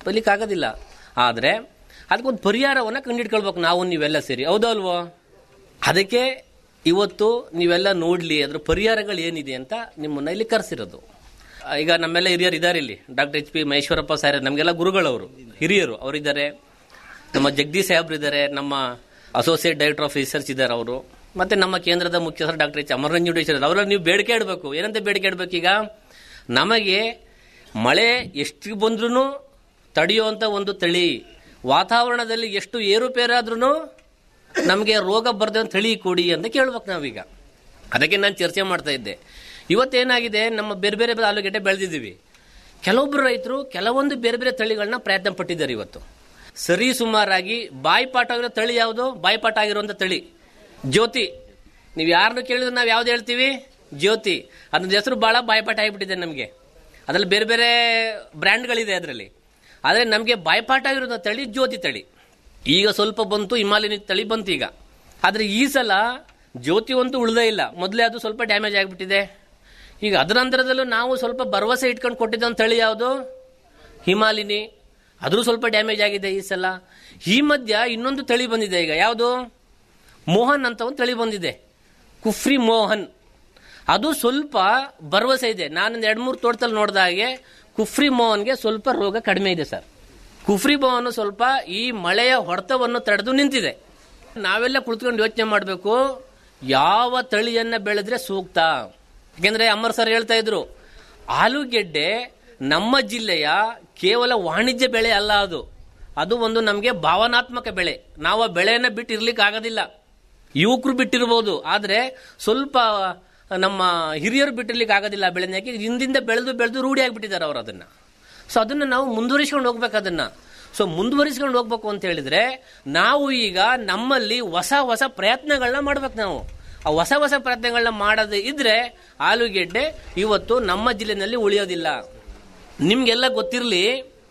ಬಲಿಕ್ಕಾಗೋದಿಲ್ಲ ಆದರೆ ಅದಕ್ಕೊಂದು ಪರಿಹಾರವನ್ನು ಕಂಡಿಡ್ಕೊಳ್ಬೇಕು ನಾವು ನೀವೆಲ್ಲ ಸೇರಿ ಹೌದಲ್ವೋ ಅದಕ್ಕೆ ಇವತ್ತು ನೀವೆಲ್ಲ ನೋಡಲಿ ಅದ್ರ ಪರಿಹಾರಗಳು ಏನಿದೆ ಅಂತ ನಿಮ್ಮನ್ನ ಇಲ್ಲಿ ಕರೆಸಿರೋದು ಈಗ ನಮ್ಮೆಲ್ಲ ಹಿರಿಯರು ಇದ್ದಾರೆ ಇಲ್ಲಿ doctor H P Maheshwarappa sir ನಮಗೆಲ್ಲ ಗುರುಗಳವರು ಹಿರಿಯರು ಅವರಿದ್ದಾರೆ ನಮ್ಮ ಜಗದೀಶ್ ಸಾಹೇಬ್ರು ಇದ್ದಾರೆ ನಮ್ಮ ಅಸೋಸಿಯೇಟ್ ಡೈರೆಕ್ಟರ್ ಆಫ್ ರಿಸರ್ಚ್ ಇದ್ದಾರೆ ಅವರು ಮತ್ತೆ ನಮ್ಮ ಕೇಂದ್ರದ ಮುಖ್ಯಸ್ಥರು ಡಾಕ್ಟರ್ ಎಚ್ ಅಮರರಂಜುಡೇಶ್ವರ ಅವರ ನೀವು ಬೇಡಿಕೆ ಇಡಬೇಕು ಏನಂತ ಬೇಡಿಕೆ ಇಡಬೇಕು ಈಗ ನಮಗೆ ಮಳೆ ಎಷ್ಟು ಬಂದ್ರೂ ತಡೆಯುವಂತ ಒಂದು ತಳಿ ವಾತಾವರಣದಲ್ಲಿ ಎಷ್ಟು ಏರುಪೇರಾದ್ರೂ ನಮಗೆ ರೋಗ ಬರದೆ ಒಂದು ತಳಿ ಕೊಡಿ ಅಂತ ಕೇಳ್ಬೇಕು ನಾವೀಗ ಅದಕ್ಕೆ ನಾನು ಚರ್ಚೆ ಮಾಡ್ತಾ ಇದ್ದೆ ಇವತ್ತೇನಾಗಿದೆ ನಮ್ಮ ಬೇರೆ ಬೇರೆ ಆಲೂಗೆಡ್ಡೆ ಬೆಳೆದಿದ್ದೀವಿ ಕೆಲವೊಬ್ಬರು ರೈತರು ಕೆಲವೊಂದು ಬೇರೆ ಬೇರೆ ತಳಿಗಳನ್ನ ಪ್ರಯತ್ನ ಪಟ್ಟಿದ್ದಾರೆ ಇವತ್ತು ಸರಿ ಸುಮಾರಾಗಿ ಬಾಯ್ಪಾಟ್ ಆಗಿರೋ ತಳಿ ಯಾವುದು ಬಾಯ್ಪಾಟ್ ಆಗಿರುವಂತ ತಳಿ ಜ್ಯೋತಿ ನೀವು ಯಾರನ್ನು ಕೇಳಿದ್ರೆ ನಾವು ಯಾವ್ದು ಹೇಳ್ತೀವಿ ಜ್ಯೋತಿ ಅದ್ರ ಹೆಸರು ಬಹಳ ಬಾಯ್ಪಾಟ್ ಆಗಿಬಿಟ್ಟಿದೆ ನಮಗೆ ಅದ್ರಲ್ಲಿ ಬೇರೆ ಬೇರೆ ಬ್ರ್ಯಾಂಡ್ಗಳಿದೆ ಅದರಲ್ಲಿ ಆದರೆ ನಮಗೆ ಬಾಯ್ಪಾಟ್ ಆಗಿರೋ ತಳಿ ಜ್ಯೋತಿ ತಳಿ ಈಗ ಸ್ವಲ್ಪ ಬಂತು ಹಿಮಾಲಯನ ತಳಿ ಬಂತು ಈಗ ಆದರೆ ಈ ಸಲ ಜ್ಯೋತಿ ಅಂತೂ ಉಳ್ದೇ ಇಲ್ಲ ಮೊದಲೇ ಅದು ಸ್ವಲ್ಪ ಡ್ಯಾಮೇಜ್ ಆಗಿಬಿಟ್ಟಿದೆ ಈಗ ಅದರ ನಂತರದಲ್ಲೂ ನಾವು ಸ್ವಲ್ಪ ಭರವಸೆ ಇಟ್ಕೊಂಡು ಕೊಟ್ಟಿದ್ದ ತಳಿ ಯಾವುದು ಹಿಮಾಲಿನಿ ಅದ್ರೂ ಸ್ವಲ್ಪ ಡ್ಯಾಮೇಜ್ ಆಗಿದೆ ಈ ಸಲ ಈ ಮಧ್ಯ ಇನ್ನೊಂದು ತಳಿ ಬಂದಿದೆ ಈಗ ಯಾವುದು ಮೋಹನ್ ಅಂತ ಒಂದು ತಳಿ ಬಂದಿದೆ ಕುಫ್ರಿ ಮೋಹನ್ ಅದು ಸ್ವಲ್ಪ ಭರವಸೆ ಇದೆ ನಾನೊಂದು ಎರಡು ಮೂರು ತೋಟದಲ್ಲಿ ನೋಡಿದ ಹಾಗೆ ಕುಫ್ರಿ ಮೋಹನ್ಗೆ ಸ್ವಲ್ಪ ರೋಗ ಕಡಿಮೆ ಇದೆ ಸರ್ ಕುಫ್ರಿ ಮೋಹನ್ ಸ್ವಲ್ಪ ಈ ಮಳೆಯ ಹೊಡೆತವನ್ನು ತಡೆದು ನಿಂತಿದೆ ನಾವೆಲ್ಲ ಕುಳಿತುಕೊಂಡು ಯೋಚನೆ ಮಾಡಬೇಕು ಯಾವ ತಳಿಯನ್ನ ಬೆಳೆದ್ರೆ ಸೂಕ್ತ ಯಾಕೆಂದ್ರೆ ಅಮರ್ ಸರ್ ಹೇಳ್ತಾ ಇದ್ರು ಆಲೂಗೆಡ್ಡೆ ನಮ್ಮ ಜಿಲ್ಲೆಯ ಕೇವಲ ವಾಣಿಜ್ಯ ಬೆಳೆ ಅಲ್ಲ ಅದು ಅದು ಒಂದು ನಮಗೆ ಭಾವನಾತ್ಮಕ ಬೆಳೆ ನಾವು ಆ ಬೆಳೆಯನ್ನ ಬಿಟ್ಟು ಇರ್ಲಿಕ್ಕೆ ಆಗೋದಿಲ್ಲ ಯುವಕರು ಬಿಟ್ಟಿರ್ಬೋದು ಆದ್ರೆ ಸ್ವಲ್ಪ ನಮ್ಮ ಹಿರಿಯರು ಬಿಟ್ಟಿರ್ಲಿಕ್ಕೆ ಆಗೋದಿಲ್ಲ ಆ ಬೆಳೆನ ಯಾಕೆ ಹಿಂದಿಂದ ಬೆಳೆದು ಬೆಳೆದು ರೂಢಿ ಆಗಿಬಿಟ್ಟಿದ್ದಾರೆ ಅವರು ಅದನ್ನ ಸೊ ಅದನ್ನ ನಾವು ಮುಂದುವರಿಸ್ಕೊಂಡು ಹೋಗ್ಬೇಕು ಅದನ್ನ ಸೊ ಮುಂದುವರಿಸ್ಕೊಂಡು ಹೋಗ್ಬೇಕು ಅಂತ ಹೇಳಿದ್ರೆ ನಾವು ಈಗ ನಮ್ಮಲ್ಲಿ ಹೊಸ ಹೊಸ ಪ್ರಯತ್ನಗಳನ್ನ ಮಾಡ್ಬೇಕು ನಾವು ಆ ಹೊಸ ಹೊಸ ಪ್ರಯತ್ನಗಳನ್ನ ಮಾಡದೇ ಇದ್ರೆ ಆಲೂಗೆಡ್ಡೆ ಇವತ್ತು ನಮ್ಮ ಜಿಲ್ಲೆನಲ್ಲಿ ಉಳಿಯೋದಿಲ್ಲ ನಿಮ್ಗೆಲ್ಲ ಗೊತ್ತಿರಲಿ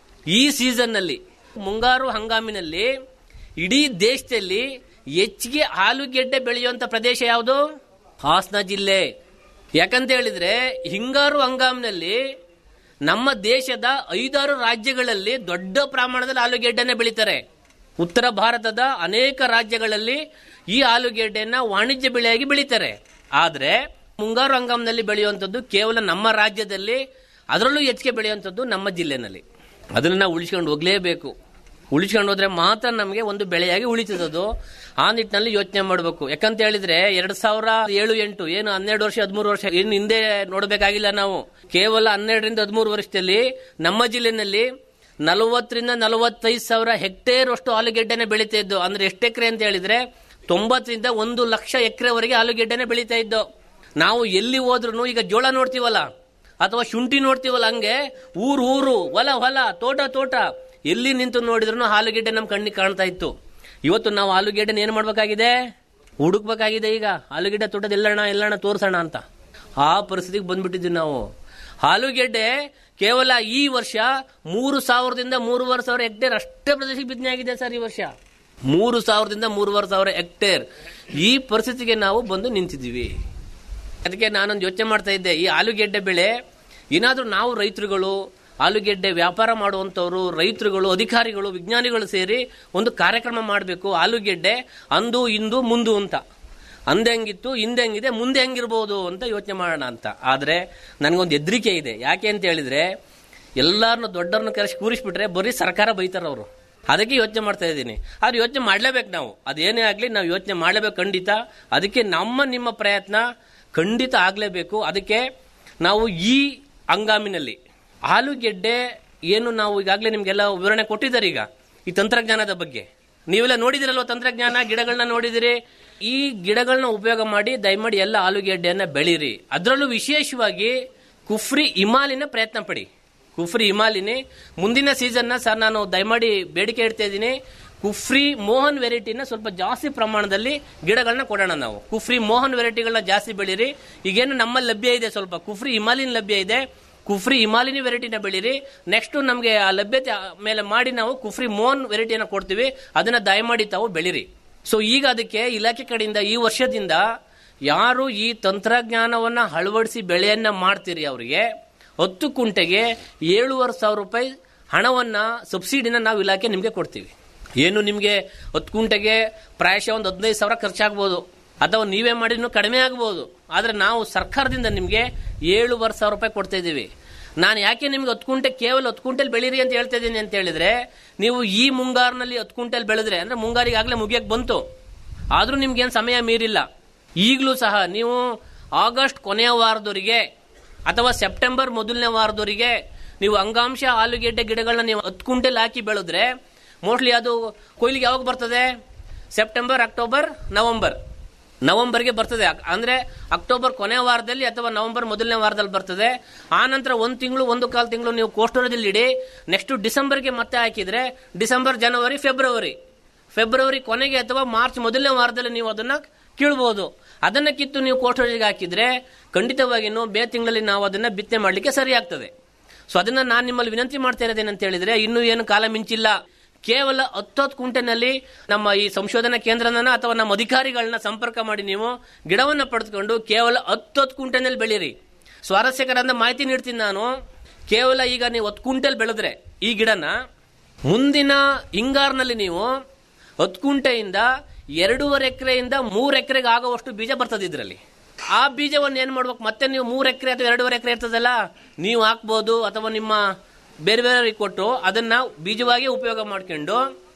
ಈ ಸೀಸನ್ನಲ್ಲಿ ಮುಂಗಾರು ಹಂಗಾಮಿನಲ್ಲಿ ಇಡೀ ದೇಶದಲ್ಲಿ ಹೆಚ್ಚಿಗೆ ಆಲೂಗೆಡ್ಡೆ ಬೆಳೆಯುವಂತ ಪ್ರದೇಶ ಯಾವುದು ಹಾಸನ ಜಿಲ್ಲೆ ಯಾಕಂತ ಹೇಳಿದ್ರೆ ಹಿಂಗಾರು ಹಂಗಾಮಿನಲ್ಲಿ ನಮ್ಮ ದೇಶದ ಐದಾರು ರಾಜ್ಯಗಳಲ್ಲಿ ದೊಡ್ಡ ಪ್ರಮಾಣದಲ್ಲಿ ಆಲೂಗೆಡ್ಡೆನ ಬೆಳೀತಾರೆ ಉತ್ತರ ಭಾರತದ ಅನೇಕ ರಾಜ್ಯಗಳಲ್ಲಿ ಈ ಆಲೂಗೆಡ್ಡೆಯನ್ನ ವಾಣಿಜ್ಯ ಬೆಳೆಯಾಗಿ ಬೆಳೀತಾರೆ ಆದ್ರೆ ಮುಂಗಾರು ಹಂಗಾಮಿನಲ್ಲಿ ಬೆಳೆಯುವಂಥದ್ದು ಕೇವಲ ನಮ್ಮ ರಾಜ್ಯದಲ್ಲಿ ಅದರಲ್ಲೂ ಹೆಚ್ಚಿಗೆ ಬೆಳೆಯುವಂಥದ್ದು ನಮ್ಮ ಜಿಲ್ಲೆನಲ್ಲಿ ಅದನ್ನ ನಾವು ಉಳಿಸ್ಕೊಂಡು ಹೋಗ್ಲೇಬೇಕು ಉಳಿಸ್ಕೊಂಡು ಹೋದ್ರೆ ಮಾತ್ರ ನಮಗೆ ಒಂದು ಬೆಳೆಯಾಗಿ ಉಳಿತದದು ಆ ನಿಟ್ಟಿನಲ್ಲಿ ಯೋಚನೆ ಮಾಡಬೇಕು ಯಾಕಂತ ಹೇಳಿದ್ರೆ ಎರಡ್ ಸಾವಿರ ಏಳು ಎಂಟು ಏನು ಹನ್ನೆರಡು ವರ್ಷ ಹದಿಮೂರು ವರ್ಷ ಏನು ಹಿಂದೆ ನೋಡಬೇಕಾಗಿಲ್ಲ ನಾವು ಕೇವಲ ಹನ್ನೆರಡರಿಂದ ಹದಿಮೂರು ವರ್ಷದಲ್ಲಿ ನಮ್ಮ ಜಿಲ್ಲೆನಲ್ಲಿ ನಲವತ್ತರಿಂದ ನಲವತ್ತೈದು ಸಾವಿರ ಹೆಕ್ಟೇರ್ ಅಷ್ಟು ಆಲೂಗೆಡ್ಡೆನೆ ಬೆಳೀತಾ ಇದ್ದು ಅಂದ್ರೆ ಎಷ್ಟು ಎಕರೆ ಅಂತ ಹೇಳಿದ್ರೆ ತೊಂಬತ್ತರಿಂದ ಒಂದು ಲಕ್ಷ ಎಕರೆವರೆಗೆ ಆಲೂಗೆಡ್ಡೆನೆ ಬೆಳೀತಾ ಇದ್ದು ನಾವು ಎಲ್ಲಿ ಹೋದ್ರು ಈಗ ಜೋಳ ನೋಡ್ತೀವಲ್ಲ ಅಥವಾ ಶುಂಠಿ ನೋಡ್ತೀವಲ್ಲ ಹಂಗೆ ಊರು ಊರು ಹೊಲ ಹೊಲ ತೋಟ ತೋಟ ಎಲ್ಲಿ ನಿಂತು ನೋಡಿದ್ರು ಆಲೂಗೆಡ್ಡೆ ನಮ್ಮ ಕಣ್ಣಿಗೆ ಕಾಣ್ತಾ ಇತ್ತು ಇವತ್ತು ನಾವು ಆಲೂಗೆಡ್ಡೆನ ಏನ್ ಮಾಡ್ಬೇಕಾಗಿದೆ ಹುಡುಕ್ಬೇಕಾಗಿದೆ ಈಗ ಆಲೂಗೆಡ್ಡೆ ತೋಟದ ಎಲ್ಲಣ್ಣ ಎಲ್ಲಣ್ಣ ತೋರ್ಸೋಣ ಅಂತ ಆ ಪರಿಸ್ಥಿತಿಗೆ ಬಂದ್ಬಿಟ್ಟಿದ್ವಿ ನಾವು ಆಲೂಗೆಡ್ಡೆ ಕೇವಲ ಈ ವರ್ಷ ಮೂರು ಸಾವಿರದಿಂದ ಮೂರುವರೆ ಸಾವಿರ ಹೆಕ್ಟೇರ್ ಅಷ್ಟೇ ಪ್ರದೇಶಕ್ಕೆ ಬಿತ್ತನೆ ಆಗಿದೆ ಸರ್ ಈ ವರ್ಷ ಮೂರು ಸಾವಿರದಿಂದ ಮೂರುವರೆ ಸಾವಿರ ಹೆಕ್ಟೇರ್ ಈ ಪರಿಸ್ಥಿತಿಗೆ ನಾವು ಬಂದು ನಿಂತಿದ್ದೀವಿ ಅದಕ್ಕೆ ನಾನೊಂದು ಯೋಚನೆ ಮಾಡ್ತಾ ಇದ್ದೆ ಈ ಆಲೂಗೆಡ್ಡೆ ಬೆಳೆ ಏನಾದರೂ ನಾವು ರೈತರುಗಳು ಆಲೂಗೆಡ್ಡೆ ವ್ಯಾಪಾರ ಮಾಡುವಂಥವ್ರು ರೈತರುಗಳು ಅಧಿಕಾರಿಗಳು ವಿಜ್ಞಾನಿಗಳು ಸೇರಿ ಒಂದು ಕಾರ್ಯಕ್ರಮ ಮಾಡಬೇಕು ಆಲೂಗೆಡ್ಡೆ ಅಂದು ಇಂದು ಮುಂದು ಅಂತ ಅಂದೆ ಹೆಂಗಿತ್ತು ಹಿಂದೆ ಹೆಂಗಿದೆ ಮುಂದೆ ಹೆಂಗಿರ್ಬೋದು ಅಂತ ಯೋಚನೆ ಮಾಡೋಣ ಅಂತ ಆದರೆ ನನಗೊಂದು ಹೆದರಿಕೆ ಇದೆ ಯಾಕೆ ಅಂತ ಹೇಳಿದ್ರೆ ಎಲ್ಲರನ್ನು ದೊಡ್ಡವ್ರನ್ನ ಕರೆಸಿ ಕೂರಿಸ್ಬಿಟ್ರೆ ಬರೀ ಸರ್ಕಾರ ಬೈತಾರ ಅವರು ಅದಕ್ಕೆ ಯೋಚನೆ ಮಾಡ್ತಾ ಇದ್ದೀನಿ ಆದ್ರೆ ಯೋಚನೆ ಮಾಡ್ಲೇಬೇಕು ನಾವು ಅದೇನೇ ಆಗ್ಲಿ ನಾವು ಯೋಚನೆ ಮಾಡ್ಲೇಬೇಕು ಖಂಡಿತ ಅದಕ್ಕೆ ನಮ್ಮ ನಿಮ್ಮ ಪ್ರಯತ್ನ ಖಂಡಿತ ಆಗ್ಲೇಬೇಕು ಅದಕ್ಕೆ ನಾವು ಈ ಹಂಗಾಮಿನಲ್ಲಿ ಆಲೂಗೆಡ್ಡೆ ಏನು ನಾವು ಈಗಾಗಲೇ ನಿಮ್ಗೆಲ್ಲ ವಿವರಣೆ ಕೊಟ್ಟಿದ್ದಾರೆ ಈಗ ಈ ತಂತ್ರಜ್ಞಾನದ ಬಗ್ಗೆ ನೀವೆಲ್ಲ ನೋಡಿದಿರಲ್ವ ತಂತ್ರಜ್ಞಾನ ಗಿಡಗಳನ್ನ ನೋಡಿದಿರಿ ಈ ಗಿಡಗಳನ್ನ ಉಪಯೋಗ ಮಾಡಿ ದಯಮಾಡಿ ಎಲ್ಲ ಆಲೂಗೆಡ್ಡೆಯನ್ನ ಬೆಳೀರಿ ಅದರಲ್ಲೂ ವಿಶೇಷವಾಗಿ ಕುಫ್ರಿ ಹಿಮಾಲಿನ ಪ್ರಯತ್ನ ಪಡಿ ಕುಫ್ರಿ ಹಿಮಾಲಿನಿ ಮುಂದಿನ ಸೀಸನ್ನ ಸರ್ ನಾನು ದಯಮಾಡಿ ಬೇಡಿಕೆ ಇಡ್ತಾ ಇದ್ದೀನಿ ಕುಫ್ರಿ ಮೋಹನ್ ವೆರೈಟಿನ ಸ್ವಲ್ಪ ಜಾಸ್ತಿ ಪ್ರಮಾಣದಲ್ಲಿ ಗಿಡಗಳನ್ನ ಕೊಡೋಣ ನಾವು ಕುಫ್ರಿ ಮೋಹನ್ ವೆರೈಟಿಗಳನ್ನ ಜಾಸ್ತಿ ಬೆಳೀರಿ ಈಗೇನು ನಮ್ಮಲ್ಲಿ ಲಭ್ಯ ಇದೆ ಸ್ವಲ್ಪ ಕುಫ್ರಿ ಹಿಮಾಲಿನ್ ಲಭ್ಯ ಇದೆ ಕುಫ್ರಿ ಹಿಮಾಲಿನಿ ವೆರೈಟಿನ ಬೆಳೀರಿ ನೆಕ್ಸ್ಟ್ ನಮಗೆ ಆ ಲಭ್ಯತೆ ಮೇಲೆ ಮಾಡಿ ನಾವು ಕುಫ್ರಿ ಮೋಹನ್ ವೆರೈಟಿಯನ್ನು ಕೊಡ್ತೀವಿ ಅದನ್ನ ದಯಮಾಡಿ ತಾವು ಬೆಳೀರಿ ಸೊ ಈಗ ಅದಕ್ಕೆ ಇಲಾಖೆ ಕಡೆಯಿಂದ ಈ ವರ್ಷದಿಂದ ಯಾರು ಈ ತಂತ್ರಜ್ಞಾನವನ್ನ ಅಳವಡಿಸಿ ಬೆಳೆಯನ್ನ ಮಾಡ್ತೀರಿ ಅವರಿಗೆ ಹತ್ತು ಕುಂಟೆಗೆ ಏಳುವರೆ ಸಾವಿರ ರೂಪಾಯಿ ಹಣವನ್ನ ಸಬ್ಸಿಡಿನ ನಾವು ಇಲಾಖೆ ನಿಮಗೆ ಕೊಡ್ತೀವಿ ಏನು ನಿಮಗೆ ಹತ್ತು ಕುಂಟೆಗೆ ಪ್ರಾಯಶಃ ಒಂದು ಹದಿನೈದು ಸಾವಿರ ಖರ್ಚಾಗ್ಬೋದು ಅಥವಾ ನೀವೇ ಮಾಡಿ ಇನ್ನೂ ಕಡಿಮೆ ಆಗ್ಬೋದು ಆದರೆ ನಾವು ಸರ್ಕಾರದಿಂದ ನಿಮಗೆ ಏಳುವರೆ ಸಾವಿರ ರೂಪಾಯಿ ಕೊಡ್ತಾ ಇದ್ದೀವಿ ನಾನು ಯಾಕೆ ನಿಮ್ಗೆ ಹತ್ತು ಕುಂಟೆ ಕೇವಲ ಹತ್ತು ಕುಂಟೆಲ್ ಬೆಳೀರಿ ಅಂತ ಹೇಳ್ತಾ ಇದ್ದೀನಿ ಅಂತ ಹೇಳಿದ್ರೆ ನೀವು ಈ ಮುಂಗಾರಿನಲ್ಲಿ ಹತ್ತು ಕುಂಟೆಲ್ ಬೆಳೆದ್ರೆ ಅಂದ್ರೆ ಮುಂಗಾರಿಗೆ ಆಗಲೇ ಮುಗಿಯಕ್ಕೆ ಬಂತು ಆದರೂ ನಿಮ್ಗೇನು ಸಮಯ ಮೀರಿಲ್ಲ ಈಗಲೂ ಸಹ ನೀವು ಆಗಸ್ಟ್ ಕೊನೆಯ ವಾರದವರೆಗೆ ಅಥವಾ ಸೆಪ್ಟೆಂಬರ್ ಮೊದಲನೇ ವಾರದವರೆಗೆ ನೀವು ಅಂಗಾಂಶ ಆಲೂಗೆಡ್ಡೆ ಗಿಡಗಳನ್ನ ನೀವು ಹತ್ತು ಕುಂಟೆಲ್ ಹಾಕಿ ಬೆಳೆದ್ರೆ ಮೋಸ್ಟ್ಲಿ ಅದು ಕೊಯ್ಲಿಗೆ ಯಾವಾಗ ಬರ್ತದೆ ಸೆಪ್ಟೆಂಬರ್ ಅಕ್ಟೋಬರ್ ನವೆಂಬರ್ ನವೆಂಬರ್ಗೆ ಬರ್ತದೆ ಅಕ್- ಅಂದ್ರೆ ಅಕ್ಟೋಬರ್ ಕೊನೆ ವಾರದಲ್ಲಿ ಅಥವಾ ನವೆಂಬರ್ ಮೊದಲನೇ ವಾರದಲ್ಲಿ ಬರ್ತದೆ ಆ ನಂತರ ಒಂದು ತಿಂಗಳು ಒಂದು ಕಾಲು ತಿಂಗಳು ನೀವು ಕೋಸ್ಟೋರದಲ್ಲಿ ಇಡಿ ನೆಕ್ಸ್ಟ್ ಡಿಸೆಂಬರ್ಗೆ ಮತ್ತೆ ಹಾಕಿದ್ರೆ ಡಿಸೆಂಬರ್ ಜನವರಿ ಫೆಬ್ರವರಿ ಫೆಬ್ರವರಿ ಕೊನೆಗೆ ಅಥವಾ ಮಾರ್ಚ್ ಮೊದಲನೇ ವಾರದಲ್ಲಿ ನೀವು ಅದನ್ನ ಕೀಳ್ಬೋದು ಅದನ್ನ ಕಿತ್ತು ನೀವು ಕೋಸ್ಟೋರೇಜ್ಗೆ ಹಾಕಿದ್ರೆ ಖಂಡಿತವಾಗಿಯೂ ಮೇ ತಿಂಗಳಲ್ಲಿ ನಾವು ಅದನ್ನ ಬಿತ್ತನೆ ಮಾಡಲಿಕ್ಕೆ ಸರಿ ಆಗ್ತದೆ ಸೊ ಅದನ್ನ ನಾನು ನಿಮ್ಮಲ್ಲಿ ವಿನಂತಿ ಮಾಡ್ತಾ ಇರೋದೇನಂತ ಹೇಳಿದ್ರೆ ಇನ್ನೂ ಏನು ಕಾಲ ಮಿಂಚಿಲ್ಲ ಕೇವಲ ಹತ್ತತ್ತು ಕುಂಟೆನಲ್ಲಿ ನಮ್ಮ ಈ ಸಂಶೋಧನಾ ಕೇಂದ್ರನ ಅಥವಾ ನಮ್ಮ ಅಧಿಕಾರಿಗಳನ್ನ ಸಂಪರ್ಕ ಮಾಡಿ ನೀವು ಗಿಡವನ್ನು ಪಡೆದುಕೊಂಡು ಕೇವಲ ಹತ್ತತ್ತು ಕುಂಟೆನಲ್ಲಿ ಬೆಳೀರಿ ಸ್ವಾರಸ್ಯಕರ ಮಾಹಿತಿ ನೀಡ್ತೀನಿ ನಾನು ಕೇವಲ ಈಗ ನೀವು ಹತ್ತು ಕುಂಟೆಲ್ ಬೆಳೆದ್ರೆ ಈ ಗಿಡನ ಮುಂದಿನ ಹಿಂಗಾರಿನಲ್ಲಿ ನೀವು ಹತ್ತು ಕುಂಟೆಯಿಂದ ಎರಡೂವರೆ ಎಕರೆಯಿಂದ ಮೂರು ಎಕರೆಗೆ ಆಗುವಷ್ಟು ಬೀಜ ಬರ್ತದೆ ಇದರಲ್ಲಿ ಆ ಬೀಜವನ್ನು ಏನ್ ಮಾಡ್ಬೇಕು ಮತ್ತೆ ನೀವು ಮೂರು ಎಕರೆ ಅಥವಾ ಎರಡೂವರೆ ಎಕರೆ ಇರ್ತದಲ್ಲ ನೀವು ಹಾಕ್ಬೋದು ಅಥವಾ ನಿಮ್ಮ ಬೇರೆ ಬೇರೆಯವ್ರಿಗೆ ಕೊಟ್ಟು ಅದನ್ನ ಬೀಜವಾಗಿ ಉಪಯೋಗ ಮಾಡ್ಕೊಂಡು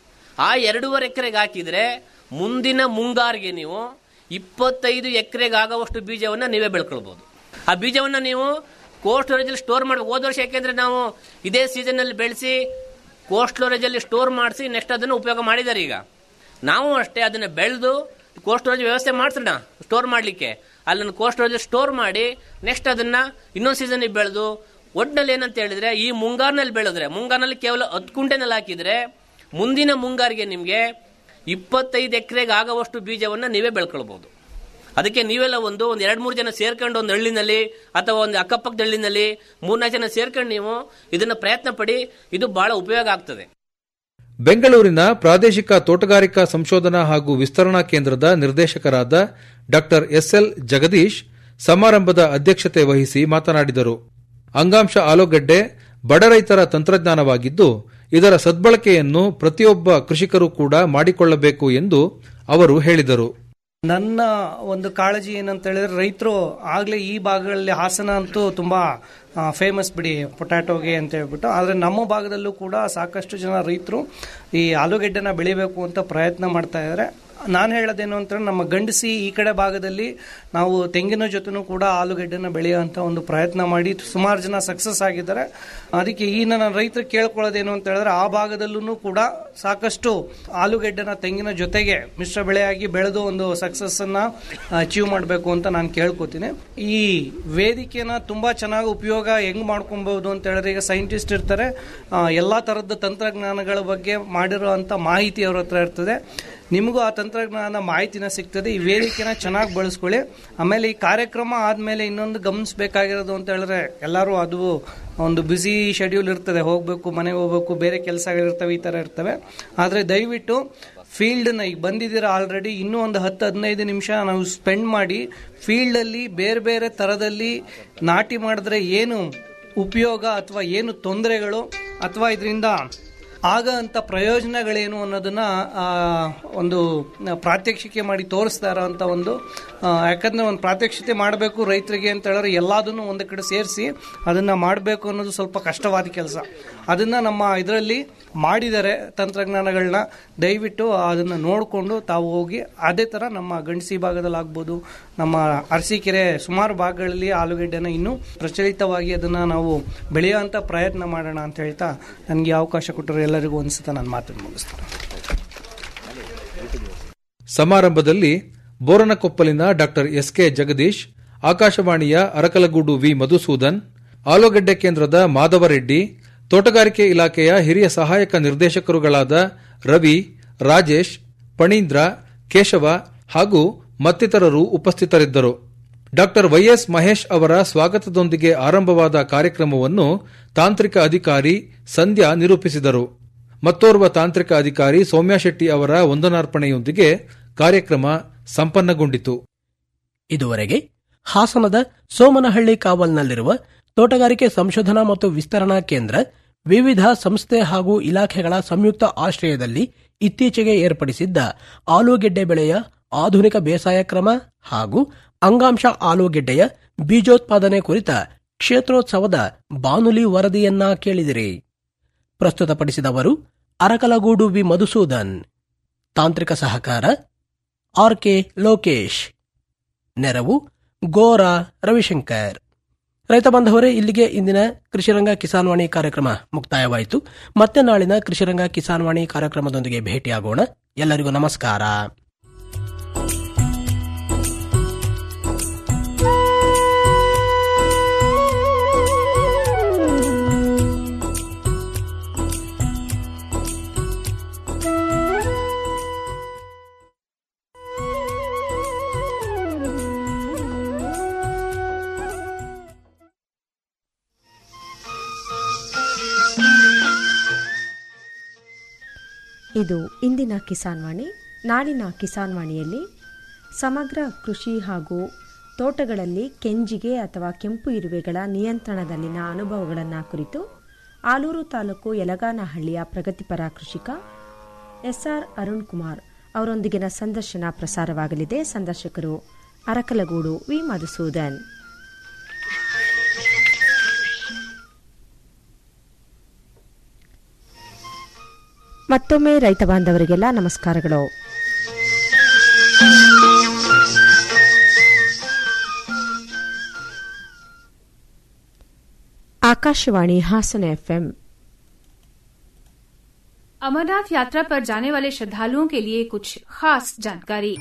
ಆ ಎರಡೂವರೆ ಎಕರೆಗೆ ಹಾಕಿದ್ರೆ ಮುಂದಿನ ಮುಂಗಾರಿಗೆ ನೀವು ಇಪ್ಪತ್ತೈದು ಎಕರೆಗೆ ಆಗುವಷ್ಟು ಬೀಜವನ್ನ ನೀವೇ ಬೆಳ್ಕೊಳ್ಬಹುದು ಆ ಬೀಜವನ್ನ ನೀವು ಕೋಲ್ಡ್ ಸ್ಟೋರೇಜ್ ಅಲ್ಲಿ ಸ್ಟೋರ್ ಮಾಡಿ ಹೋದ ವರ್ಷ ಯಾಕೆಂದ್ರೆ ನಾವು ಇದೇ ಸೀಸನ್ ಅಲ್ಲಿ ಬೆಳೆಸಿ ಕೋಲ್ಡ್ ಸ್ಟೋರೇಜ್ ಅಲ್ಲಿ ಸ್ಟೋರ್ ಮಾಡಿಸಿ ನೆಕ್ಸ್ಟ್ ಅದನ್ನು ಉಪಯೋಗ ಮಾಡಿದ್ದಾರೆ ಈಗ ನಾವು ಅಷ್ಟೇ ಅದನ್ನ ಬೆಳೆದು ಕೋಲ್ಡ್ ಸ್ಟೋರೇಜ್ ವ್ಯವಸ್ಥೆ ಮಾಡ್ಸೋಣ ಸ್ಟೋರ್ ಮಾಡಲಿಕ್ಕೆ ಅಲ್ಲನ್ನು ಕೋಲ್ಡ್ ಸ್ಟೋರೇಜ್ ಸ್ಟೋರ್ ಮಾಡಿ ನೆಕ್ಸ್ಟ್ ಅದನ್ನ ಇನ್ನೊಂದು ಸೀಸನ್ ಬೆಳೆದು ಒಟ್ಟಿನಲ್ಲಿ ಏನಂತ ಹೇಳಿದ್ರೆ ಈ ಮುಂಗಾರಿನಲ್ಲಿ ಬೆಳೆದ್ರೆ ಮುಂಗಾರಿನಲ್ಲಿ ಕೇವಲ ಹತ್ತು ಕುಂಟೆನಲ್ಲಿ ಹಾಕಿದ್ರೆ ಮುಂದಿನ ಮುಂಗಾರಿಗೆ ನಿಮಗೆ ಇಪ್ಪತ್ತೈದು ಎಕರೆಗೆ ಆಗುವಷ್ಟು ಬೀಜವನ್ನ ನೀವೇ ಬೆಳ್ಕೊಳ್ಬಹುದು ಅದಕ್ಕೆ ನೀವೆಲ್ಲ ಒಂದು ಒಂದು ಎರಡು ಮೂರು ಜನ ಸೇರ್ಕೊಂಡು ಒಂದು ಹಳ್ಳಿನಲ್ಲಿ ಅಥವಾ ಒಂದು ಅಕ್ಕಪಕ್ಕದ ಹಳ್ಳಿನಲ್ಲಿ ಮೂರ್ನಾಲ್ಕು ಜನ ಸೇರ್ಕೊಂಡು ನೀವು ಇದನ್ನ ಪ್ರಯತ್ನ ಪಡಿ ಇದು ಬಹಳ ಉಪಯೋಗ ಆಗ್ತದೆ ಬೆಂಗಳೂರಿನ ಪ್ರಾದೇಶಿಕ ತೋಟಗಾರಿಕಾ ಸಂಶೋಧನಾ ಹಾಗೂ ವಿಸ್ತರಣಾ ಕೇಂದ್ರದ ನಿರ್ದೇಶಕರಾದ ಡಾ ಎಸ್ಎಲ್ ಜಗದೀಶ್ ಸಮಾರಂಭದ ಅಧ್ಯಕ್ಷತೆ ವಹಿಸಿ ಮಾತನಾಡಿದರು ಅಂಗಾಂಶ ಆಲೂಗಡ್ಡೆ ಬಡ ರೈತರ ತಂತ್ರಜ್ಞಾನವಾಗಿದ್ದು ಇದರ ಸದ್ಬಳಕೆಯನ್ನು ಪ್ರತಿಯೊಬ್ಬ ಕೃಷಿಕರು ಕೂಡ ಮಾಡಿಕೊಳ್ಳಬೇಕು ಎಂದು ಅವರು ಹೇಳಿದರು ನನ್ನ ಒಂದು ಕಾಳಜಿ ಏನಂತ ಹೇಳಿದ್ರೆ ರೈತರು ಆಗ್ಲೇ ಈ ಭಾಗಗಳಲ್ಲಿ ಹಾಸನ ಅಂತೂ ತುಂಬಾ ಫೇಮಸ್ ಬಿಡಿ ಪೊಟ್ಯಾಟೋಗೆ ಅಂತ ಹೇಳ್ಬಿಟ್ಟು ಆದರೆ ನಮ್ಮ ಭಾಗದಲ್ಲೂ ಕೂಡ ಸಾಕಷ್ಟು ಜನ ರೈತರು ಈ ಆಲೂಗೆಡ್ಡೆನ ಬೆಳಿಬೇಕು ಅಂತ ಪ್ರಯತ್ನ ಮಾಡ್ತಾ ಇದ್ದಾರೆ ನಾನು ಹೇಳೋದೇನು ಅಂತ ನಮ್ಮ ಗಂಡಸಿ ಈ ಕಡೆ ಭಾಗದಲ್ಲಿ ನಾವು ತೆಂಗಿನ ಜೊತೆನೂ ಕೂಡ ಆಲೂಗೆಡ್ಡೆನ ಬೆಳೆಯುವಂತ ಒಂದು ಪ್ರಯತ್ನ ಮಾಡಿ ಸುಮಾರು ಜನ ಸಕ್ಸಸ್ ಆಗಿದ್ದಾರೆ ಅದಕ್ಕೆ ಈ ನನ್ನ ರೈತರು ಕೇಳ್ಕೊಳ್ಳೋದೇನು ಅಂತ ಹೇಳಿದ್ರೆ ಆ ಭಾಗದಲ್ಲೂ ಕೂಡ ಸಾಕಷ್ಟು ಆಲೂಗೆಡ್ಡೆನ ತೆಂಗಿನ ಜೊತೆಗೆ ಮಿಶ್ರ ಬೆಳೆಯಾಗಿ ಬೆಳೆದು ಒಂದು ಸಕ್ಸಸ್ ಅನ್ನ ಅಚೀವ್ ಮಾಡಬೇಕು ಅಂತ ನಾನು ಕೇಳ್ಕೊತೀನಿ ಈ ವೇದಿಕೆನ ತುಂಬಾ ಚೆನ್ನಾಗಿ ಉಪಯೋಗ ಹೆಂಗ್ ಮಾಡ್ಕೊಬಹುದು ಅಂತ ಹೇಳಿದ್ರೆ ಈಗ ಸೈಂಟಿಸ್ಟ್ ಇರ್ತಾರೆ ಆ, ಎಲ್ಲಾ ತರದ ತಂತ್ರಜ್ಞಾನಗಳ ಬಗ್ಗೆ ಮಾಡಿರುವಂತ ಮಾಹಿತಿ ಅವ್ರ ಹತ್ರ ಇರ್ತದೆ ನಿಮಗೂ ಆ ತಂತ್ರಜ್ಞಾನ ಮಾಹಿತಿನ ಸಿಗ್ತದೆ ಈ ವೇದಿಕೆನ ಚೆನ್ನಾಗಿ ಬಳಸ್ಕೊಳ್ಳಿ ಆಮೇಲೆ ಈ ಕಾರ್ಯಕ್ರಮ ಆದ್ಮೇಲೆ ಇನ್ನೊಂದು ಗಮನಿಸಬೇಕಾಗಿರೋದು ಅಂತ ಹೇಳಿದ್ರೆ ಎಲ್ಲರೂ ಅದು ಒಂದು ಬ್ಯುಸಿ ಶೆಡ್ಯೂಲ್ ಇರ್ತದೆ ಹೋಗ್ಬೇಕು ಮನೆಗೆ ಹೋಗ್ಬೇಕು ಬೇರೆ ಕೆಲಸಗಳಿರ್ತವೆ ಈ ತರ ಇರ್ತವೆ ಆದ್ರೆ ದಯವಿಟ್ಟು ಫೀಲ್ಡ್ನ ಈಗ ಬಂದಿದ್ದೀರಾ ಆಲ್ರೆಡಿ ಇನ್ನೂ ಒಂದು ಹತ್ತು ಹದಿನೈದು ನಿಮಿಷ ನಾವು ಸ್ಪೆಂಡ್ ಮಾಡಿ ಫೀಲ್ಡಲ್ಲಿ ಬೇರೆ ಬೇರೆ ಥರದಲ್ಲಿ ನಾಟಿ ಮಾಡಿದ್ರೆ ಏನು ಉಪಯೋಗ ಅಥವಾ ಏನು ತೊಂದರೆಗಳು ಅಥವಾ ಇದರಿಂದ ಆಗ ಅಂತ ಪ್ರಯೋಜನಗಳೇನು ಅನ್ನೋದನ್ನ ಆ, ಒಂದು ಪ್ರಾತ್ಯಕ್ಷಿಕೆ ಮಾಡಿ ತೋರಿಸ್ತಾ ಇರೋಂಥ ಒಂದು ಆ, ಯಾಕಂದ್ರೆ ಒಂದು ಪ್ರಾತ್ಯಕ್ಷಿತೆ ಮಾಡಬೇಕು ರೈತರಿಗೆ ಅಂತ ಹೇಳಿದ್ರೆ ಎಲ್ಲದನ್ನು ಒಂದು ಕಡೆ ಸೇರಿಸಿ ಅದನ್ನ ಮಾಡಬೇಕು ಅನ್ನೋದು ಸ್ವಲ್ಪ ಕಷ್ಟವಾದ ಕೆಲಸ ಅದನ್ನ ನಮ್ಮ ಇದರಲ್ಲಿ ಮಾಡಿದ್ದಾರೆ ತಂತ್ರಜ್ಞಾನಗಳನ್ನ ದಯವಿಟ್ಟು ಅದನ್ನ ನೋಡಿಕೊಂಡು ತಾವು ಹೋಗಿ ಅದೇ ತರ ನಮ್ಮ ಗಂಡಸಿ ಭಾಗದಲ್ಲಿ ಆಗ್ಬೋದು ನಮ್ಮ ಅರಸೀಕೆರೆ ಸುಮಾರು ಭಾಗಗಳಲ್ಲಿ ಆಲೂಗೆಡ್ಡೆನ ಇನ್ನೂ ಪ್ರಚಲಿತವಾಗಿ ಅದನ್ನ ನಾವು ಬೆಳೆಯುವಂತ ಪ್ರಯತ್ನ ಮಾಡೋಣ ಅಂತ ಹೇಳ್ತಾ ನನಗೆ ಈ ಅವಕಾಶ ಕೊಟ್ಟರು ಎಲ್ಲರಿಗೂ ಅನ್ಸುತ್ತಾ ನಾನು ಮಾತನ್ನು ಮುಗಿಸ್ತೀನಿ ಸಮಾರಂಭದಲ್ಲಿ ಬೋರನಕೊಪ್ಪಲಿನ ಡಾ ಎಸ್ಕೆ ಜಗದೀಶ್ ಆಕಾಶವಾಣಿಯ ಅರಕಲಗೂಡು ವಿ ಮಧುಸೂದನ್ ಆಲೂಗಡ್ಡೆ ಕೇಂದ್ರದ ಮಾಧವರೆಡ್ಡಿ ತೋಟಗಾರಿಕೆ ಇಲಾಖೆಯ ಹಿರಿಯ ಸಹಾಯಕ ನಿರ್ದೇಶಕರುಗಳಾದ ರವಿ ರಾಜೇಶ್ ಪಣೀಂದ್ರ ಕೇಶವ ಹಾಗೂ ಮತ್ತಿತರರು ಉಪಸ್ಥಿತರಿದ್ದರು ಡಾ ವೈಎಸ್ ಮಹೇಶ್ ಅವರ ಸ್ವಾಗತದೊಂದಿಗೆ ಆರಂಭವಾದ ಕಾರ್ಯಕ್ರಮವನ್ನು ತಾಂತ್ರಿಕ ಅಧಿಕಾರಿ ಸಂಧ್ಯಾ ನಿರೂಪಿಸಿದರು ಮತ್ತೋರ್ವ ತಾಂತ್ರಿಕ ಅಧಿಕಾರಿ ಸೌಮ್ಯ ಶೆಟ್ಟಿ ಅವರ ವಂದನಾರ್ಪಣೆಯೊಂದಿಗೆ ಕಾರ್ಯಕ್ರಮ ಸಂಪನ್ನಗೊಂಡಿತು ಇದುವರೆಗೆ ಹಾಸನದ ಸೋಮನಹಳ್ಳಿ ಕಾವಲ್ನಲ್ಲಿರುವ ತೋಟಗಾರಿಕೆ ಸಂಶೋಧನಾ ಮತ್ತು ವಿಸ್ತರಣಾ ಕೇಂದ್ರ ವಿವಿಧ ಸಂಸ್ಥೆ ಹಾಗೂ ಇಲಾಖೆಗಳ ಸಂಯುಕ್ತ ಆಶ್ರಯದಲ್ಲಿ ಇತ್ತೀಚೆಗೆ ಏರ್ಪಡಿಸಿದ್ದ ಆಲೂಗೆಡ್ಡೆ ಬೆಳೆಯ ಆಧುನಿಕ ಬೇಸಾಯ ಕ್ರಮ ಹಾಗೂ ಅಂಗಾಂಶ ಆಲೂಗೆಡ್ಡೆಯ ಬೀಜೋತ್ಪಾದನೆ ಕುರಿತ ಕ್ಷೇತ್ರೋತ್ಸವದ ಬಾನುಲಿ ವರದಿಯನ್ನ ಕೇಳಿದಿರಿ ಪ್ರಸ್ತುತಪಡಿಸಿದವರು ಅರಕಲಗೂಡು ವಿ ಮಧುಸೂದನ್ ತಾಂತ್ರಿಕ ಸಹಕಾರ ಆರ್ಕೆ ಲೋಕೇಶ್ ನೆರವು ಗೋರಾ ರವಿಶಂಕರ್ ರೈತ ಬಾಂಧವರೇ ಇಲ್ಲಿಗೆ ಇಂದಿನ ಕೃಷಿರಂಗ ಕಿಸಾನ್ವಾಣಿ ಕಾರ್ಯಕ್ರಮ ಮುಕ್ತಾಯವಾಯಿತು ಮತ್ತೆ ನಾಳಿನ ಕೃಷಿರಂಗ ಕಿಸಾನ್ವಾಣಿ ಕಾರ್ಯಕ್ರಮದೊಂದಿಗೆ ಭೇಟಿಯಾಗೋಣ ಎಲ್ಲರಿಗೂ ನಮಸ್ಕಾರ ಇದು ಇಂದಿನ ಕಿಸಾನ್ ವಾಣಿ ನಾಡಿನ ಕಿಸಾನ್ ವಾಣಿಯಲ್ಲಿ ಸಮಗ್ರ ಕೃಷಿ ಹಾಗೂ ತೋಟಗಳಲ್ಲಿ ಕೆಂಜಿಗೆ ಅಥವಾ ಕೆಂಪು ಇರುವೆಗಳ ನಿಯಂತ್ರಣದಲ್ಲಿನ ಅನುಭವಗಳನ್ನು ಕುರಿತು ಆಲೂರು ತಾಲೂಕು ಯಲಗಾನಹಳ್ಳಿಯ ಪ್ರಗತಿಪರ ಕೃಷಿಕ ಎಸ್ಆರ್ ಅರುಣ್ ಕುಮಾರ್ ಅವರೊಂದಿಗಿನ ಸಂದರ್ಶನ ಪ್ರಸಾರವಾಗಲಿದೆ ಸಂದರ್ಶಕರು ಅರಕಲಗೂಡು ವಿ ಮಧುಸೂದನ್ ಮತ್ತೊಮ್ಮೆ ರೈತ ಬಾಂಧವರಿಗೆಲ್ಲ ನಮಸ್ಕಾರಗಳು आकाशवाणी हासन एफएम अमरनाथ यात्रा पर जाने वाले श्रद्धालुओं के लिए कुछ खास जानकारी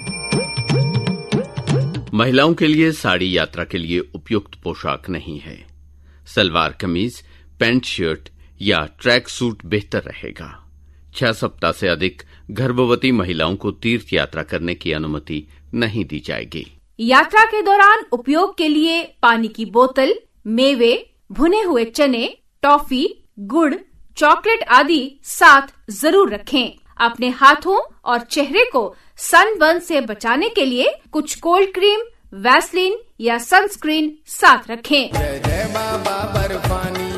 महिलाओं के लिए साड़ी यात्रा के लिए उपयुक्त पोशाक नहीं है सलवार कमीज पैंट शर्ट या ट्रैक सूट बेहतर रहेगा छह सप्ताह से अधिक गर्भवती महिलाओं को तीर्थ यात्रा करने की अनुमति नहीं दी जाएगी यात्रा के दौरान उपयोग के लिए पानी की बोतल मेवे भुने हुए चने टॉफी गुड़ चॉकलेट आदि साथ जरूर रखें अपने हाथों और चेहरे को सनबर्न से बचाने के लिए कुछ कोल्ड क्रीम वैसलीन या सनस्क्रीन साथ रखें जय जय बाबा बर्फानी